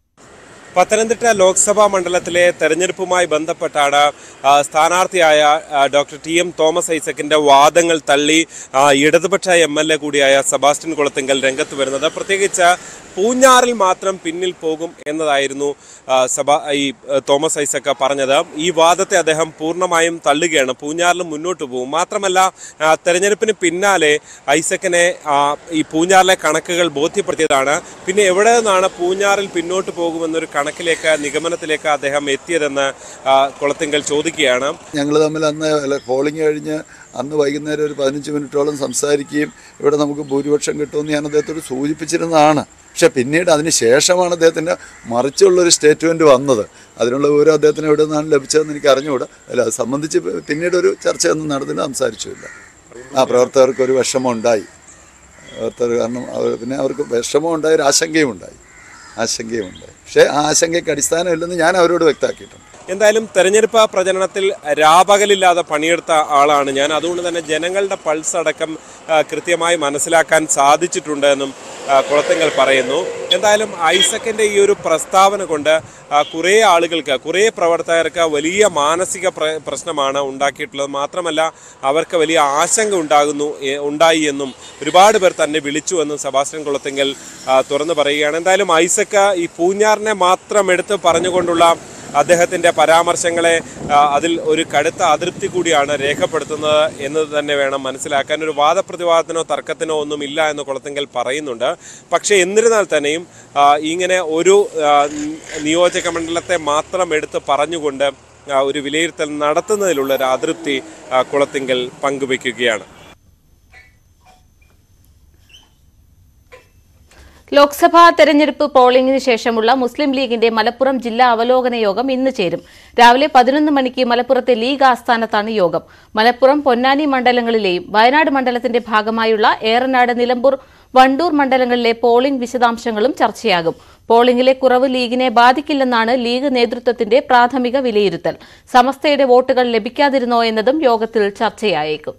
പത്തനംതിട്ട ലോക്സഭാ മണ്ഡലത്തിലെ തെരഞ്ഞെടുപ്പുമായി ബന്ധപ്പെട്ടാണ് ആ, സ്ഥാനാർത്ഥിയായ ആ, ഡോക്ടർ ടി എം തോമസ് ഐസക്കിന്റെ വാദങ്ങൾ തള്ളി ആ, ഇടതുപക്ഷ എം എൽ എ കൂടിയായ സെബാസ്റ്റ്യൻ കുളത്തിങ്കൽ രംഗത്ത് വരുന്നത് പ്രത്യേകിച്ച് പൂഞ്ഞാറിൽ മാത്രം പിന്നിൽ പോകും എന്നതായിരുന്നു ആ, സഭ ഈ ആ, തോമസ് ഐസക്ക പറഞ്ഞത് ഈ വാദത്തെ അദ്ദേഹം പൂർണ്ണമായും തള്ളുകയാണ് പൂഞ്ഞാറിൽ മുന്നോട്ട് പോകും മാത്രമല്ല ആ, തെരഞ്ഞെടുപ്പിന് പിന്നാലെ ഐസക്കിനെ ആ, ഈ പൂഞ്ഞാറിലെ കണക്കുകൾ ബോധ്യപ്പെടുത്തിയതാണ് പിന്നെ എവിടെ നിന്നാണ് പൂഞ്ഞാറിൽ പിന്നോട്ട് പോകുമെന്നൊരു കണക്കിലേക്ക് നിഗമനത്തിലേക്ക് അദ്ദേഹം എത്തിയതെന്ന് ആ, കുളത്തിങ്കൽ ചോദിക്കുകയാണ് ഞങ്ങൾ തമ്മിൽ അന്ന് അല്ല, പോളിംഗ് കഴിഞ്ഞ് അന്ന് വൈകുന്നേരം ഒരു പതിനഞ്ച് മിനിറ്റോളം സംസാരിക്കുകയും ഇവിടെ നമുക്ക് ഭൂരിപക്ഷം കിട്ടുമെന്ന് ഞാൻ അദ്ദേഹത്തോട് സൂചിപ്പിച്ചിരുന്നതാണ് പക്ഷെ പിന്നീട് അതിന് ശേഷമാണ് അദ്ദേഹത്തിൻ്റെ മറിച്ചുള്ളൊരു സ്റ്റേറ്റ്മെൻറ്റ് വന്നത് അതിനുള്ള വിവരം അദ്ദേഹത്തിന് എവിടെ നിന്നാണ് ലഭിച്ചതെന്ന് എനിക്ക് അറിഞ്ഞുകൂടാ അല്ല അത് സംബന്ധിച്ച് പിന്നീട് ഒരു ചർച്ചയൊന്നും നടന്നില്ല സംസാരിച്ചുമില്ല ആ പ്രവർത്തകർക്ക് ഒരു വിഷമം ഉണ്ടായി പ്രവർത്തകർ കാരണം അവർ പിന്നെ അവർക്ക് വിഷമം ഉണ്ടായി ഒരു ആശങ്കയും ഉണ്ടായി ആശങ്കയും ഉണ്ടായി പക്ഷേ ആ ആശങ്കയ്ക്ക് അടിസ്ഥാനമില്ലെന്ന് ഞാൻ അവരോട് വ്യക്തമാക്കിയിട്ടുണ്ട് എന്തായാലും തെരഞ്ഞെടുപ്പ് പ്രചരണത്തിൽ രാപകലില്ലാതെ പണിയെടുത്ത ആളാണ് ഞാൻ അതുകൊണ്ട് തന്നെ ജനങ്ങളുടെ പൾസ് അടക്കം ആ, കൃത്യമായി മനസ്സിലാക്കാൻ സാധിച്ചിട്ടുണ്ട് എന്നും ആ, കുളത്തിങ്കൽ പറയുന്നു എന്തായാലും ഐസക്കിന്റെ ഈ ഒരു പ്രസ്താവന കൊണ്ട് ആ, കുറേ ആളുകൾക്ക് കുറേ പ്രവർത്തകർക്ക് വലിയ മാനസിക പ്ര- പ്രശ്നമാണ് ഉണ്ടാക്കിയിട്ടുള്ളത് മാത്രമല്ല അവർക്ക് വലിയ ആശങ്ക ഉണ്ടാകുന്നു എ- ഉണ്ടായി എന്നും ഒരുപാട് പേർ തന്നെ വിളിച്ചു എന്നും സെബാസ്റ്റ്യൻ കുളത്തിങ്കൽ ആ, തുറന്നു പറയുകയാണ് എന്തായാലും ഐസക്ക് ഈ പൂഞ്ഞാറിനെ മാത്രം എടുത്ത് പറഞ്ഞുകൊണ്ടുള്ള അദ്ദേഹത്തിന്റെ പരാമർശങ്ങളെ ആ, അതിൽ ഒരു കടുത്ത അതൃപ്തി കൂടിയാണ് രേഖപ്പെടുത്തുന്നത് എന്ന് തന്നെ വേണം മനസ്സിലാക്കാൻ ഒരു വാദപ്രതിവാദത്തിനോ തർക്കത്തിനോ ഒന്നും ഇല്ല എന്ന് കുളത്തിങ്കൽ പറയുന്നുണ്ട് പക്ഷേ എന്നിരുന്നാൽ തന്നെയും ആ, ഇങ്ങനെ ഒരു ആ, നിയോജക മണ്ഡലത്തെ മാത്രം എടുത്ത് പറഞ്ഞുകൊണ്ട് ആ, ഒരു വിലയിരുത്തൽ നടത്തുന്നതിലുള്ള ഒരു അതൃപ്തി ആ, കുളത്തിങ്കൽ പങ്കുവയ്ക്കുകയാണ് ലോക്സഭാ തെരഞ്ഞെടുപ്പ് പോളിംഗിന് ശേഷമുള്ള മുസ്ലിം ലീഗിന്റെ മലപ്പുറം ജില്ലാ അവലോകന യോഗം ഇന്ന് ചേരും രാവിലെ പതിനൊന്ന് മണിക്ക് മലപ്പുറത്തെ ലീഗ് ആസ്ഥാനത്താണ് യോഗം മലപ്പുറം പൊന്നാനി മണ്ഡലങ്ങളിലെയും വയനാട് മണ്ഡലത്തിന്റെ ഭാഗമായുള്ള ഏറനാട് നിലമ്പൂർ വണ്ടൂർ മണ്ഡലങ്ങളിലെ പോളിംഗ് വിശദാംശങ്ങളും ചർച്ചയാകും പോളിംഗിലെ കുറവ് ലീഗിനെ ബാധിക്കില്ലെന്നാണ് ലീഗ് നേതൃത്വത്തിന്റെ പ്രാഥമിക വിലയിരുത്തൽ സമസ്തയുടെ വോട്ടുകൾ ലഭിക്കാതിരുന്നോ എന്നതും യോഗത്തിൽ ചർച്ചയായേക്കും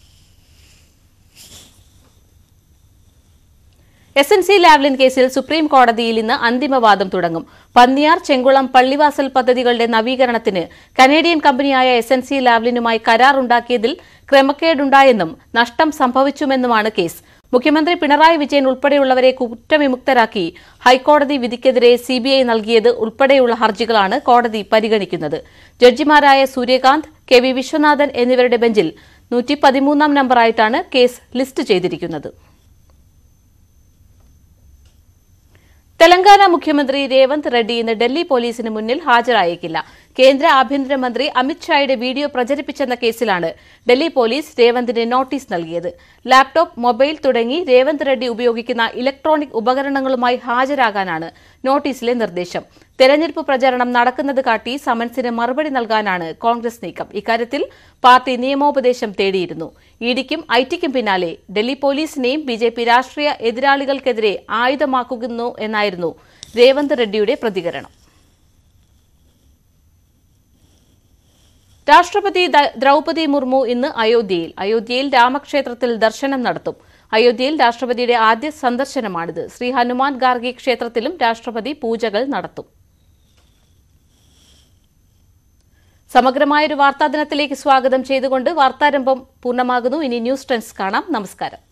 എസ് എൻ സി ലാവ്ലിൻ കേസിൽ സുപ്രീം കോടതിയിൽ ഇന്ന് അന്തിമവാദം തുടങ്ങും പന്നിയാർ ചെങ്കുളം പള്ളിവാസൽ പദ്ധതികളുടെ നവീകരണത്തിന് കനേഡിയൻ കമ്പനിയായ എസ് എൻ സി ലാവ്ലിനുമായി കരാറുണ്ടാക്കിയതിൽ ക്രമക്കേടുണ്ടായെന്നും നഷ്ടം സംഭവിച്ചുമെന്നുമാണ് കേസ് മുഖ്യമന്ത്രി പിണറായി വിജയൻ ഉൾപ്പെടെയുള്ളവരെ കുറ്റവിമുക്തരാക്കി ഹൈക്കോടതി വിധിക്കെതിരെ സിബിഐ നൽകിയത് ഉൾപ്പെടെയുള്ള ഹർജികളാണ് കോടതി പരിഗണിക്കുന്നത് ജഡ്ജിമാരായ സൂര്യകാന്ത് കെ വി വിശ്വനാഥൻ എന്നിവരുടെ ബെഞ്ചിൽ നൂറ്റി പതിമൂന്നാം നമ്പറായിട്ടാണ് കേസ് ലിസ്റ്റ് ചെയ്തിരിക്കുന്നത് തെലങ്കാന മുഖ്യമന്ത്രി രേവന്ത് റെഡ്ഡി ഇന്ന് ഡൽഹി പോലീസിന് മുന്നിൽ ഹാജരായേക്കില്ല കേന്ദ്ര ആഭ്യന്തരമന്ത്രി അമിത്ഷായുടെ വീഡിയോ പ്രചരിപ്പിച്ചെന്ന കേസിലാണ് ഡൽഹി പോലീസ് രേവന്തിന് നോട്ടീസ് നൽകിയത് ലാപ്ടോപ്പ് മൊബൈൽ തുടങ്ങി രേവന്ത് റെഡ്ഡി ഉപയോഗിക്കുന്ന ഇലക്ട്രോണിക് ഉപകരണങ്ങളുമായി ഹാജരാകാനാണ് നോട്ടീസിലെ നിർദ്ദേശം തെരഞ്ഞെടുപ്പ് പ്രചാരണം നടക്കുന്നത് കാട്ടി സമൻസിന് മറുപടി നൽകാനാണ് കോൺഗ്രസ് നീക്കം ഇക്കാര്യത്തിൽ പാർട്ടി നിയമോപദേശം തേടിയിരുന്നു ഇഡിക്കും ഐ ടിക്കും പിന്നാലെ ഡൽഹി പോലീസിനെയും ബി ജെ പി രാഷ്ട്രീയ എതിരാളികൾക്കെതിരെ ആയുധമാക്കുന്നു എന്നായിരുന്നു രേവന്ത് റെഡ്ഡിയുടെ പ്രതികരണം രാഷ്ട്രപതി ദ- ദ്രൗപദി മുർമു ഇന്ന് അയോധ്യയിൽ അയോധ്യയിൽ രാമക്ഷേത്രത്തിൽ ദർശനം നടത്തും അയോധ്യയിൽ രാഷ്ട്രപതിയുടെ ആദ്യ സന്ദർശനമാണിത് ശ്രീ ഹനുമാൻ ഗാർഗി ക്ഷേത്രത്തിലും രാഷ്ട്രപതി പൂജകൾ നടത്തും സമഗ്രമായൊരു വാർത്താ ദിനത്തിലേക്ക് സ്വാഗതം ചെയ്തുകൊണ്ട് വാർത്താരംഭം പൂർണ്ണമാകുന്നു ഇനി ന്യൂസ് ട്രെൻഡ്സ് കാണാം നമസ്കാരം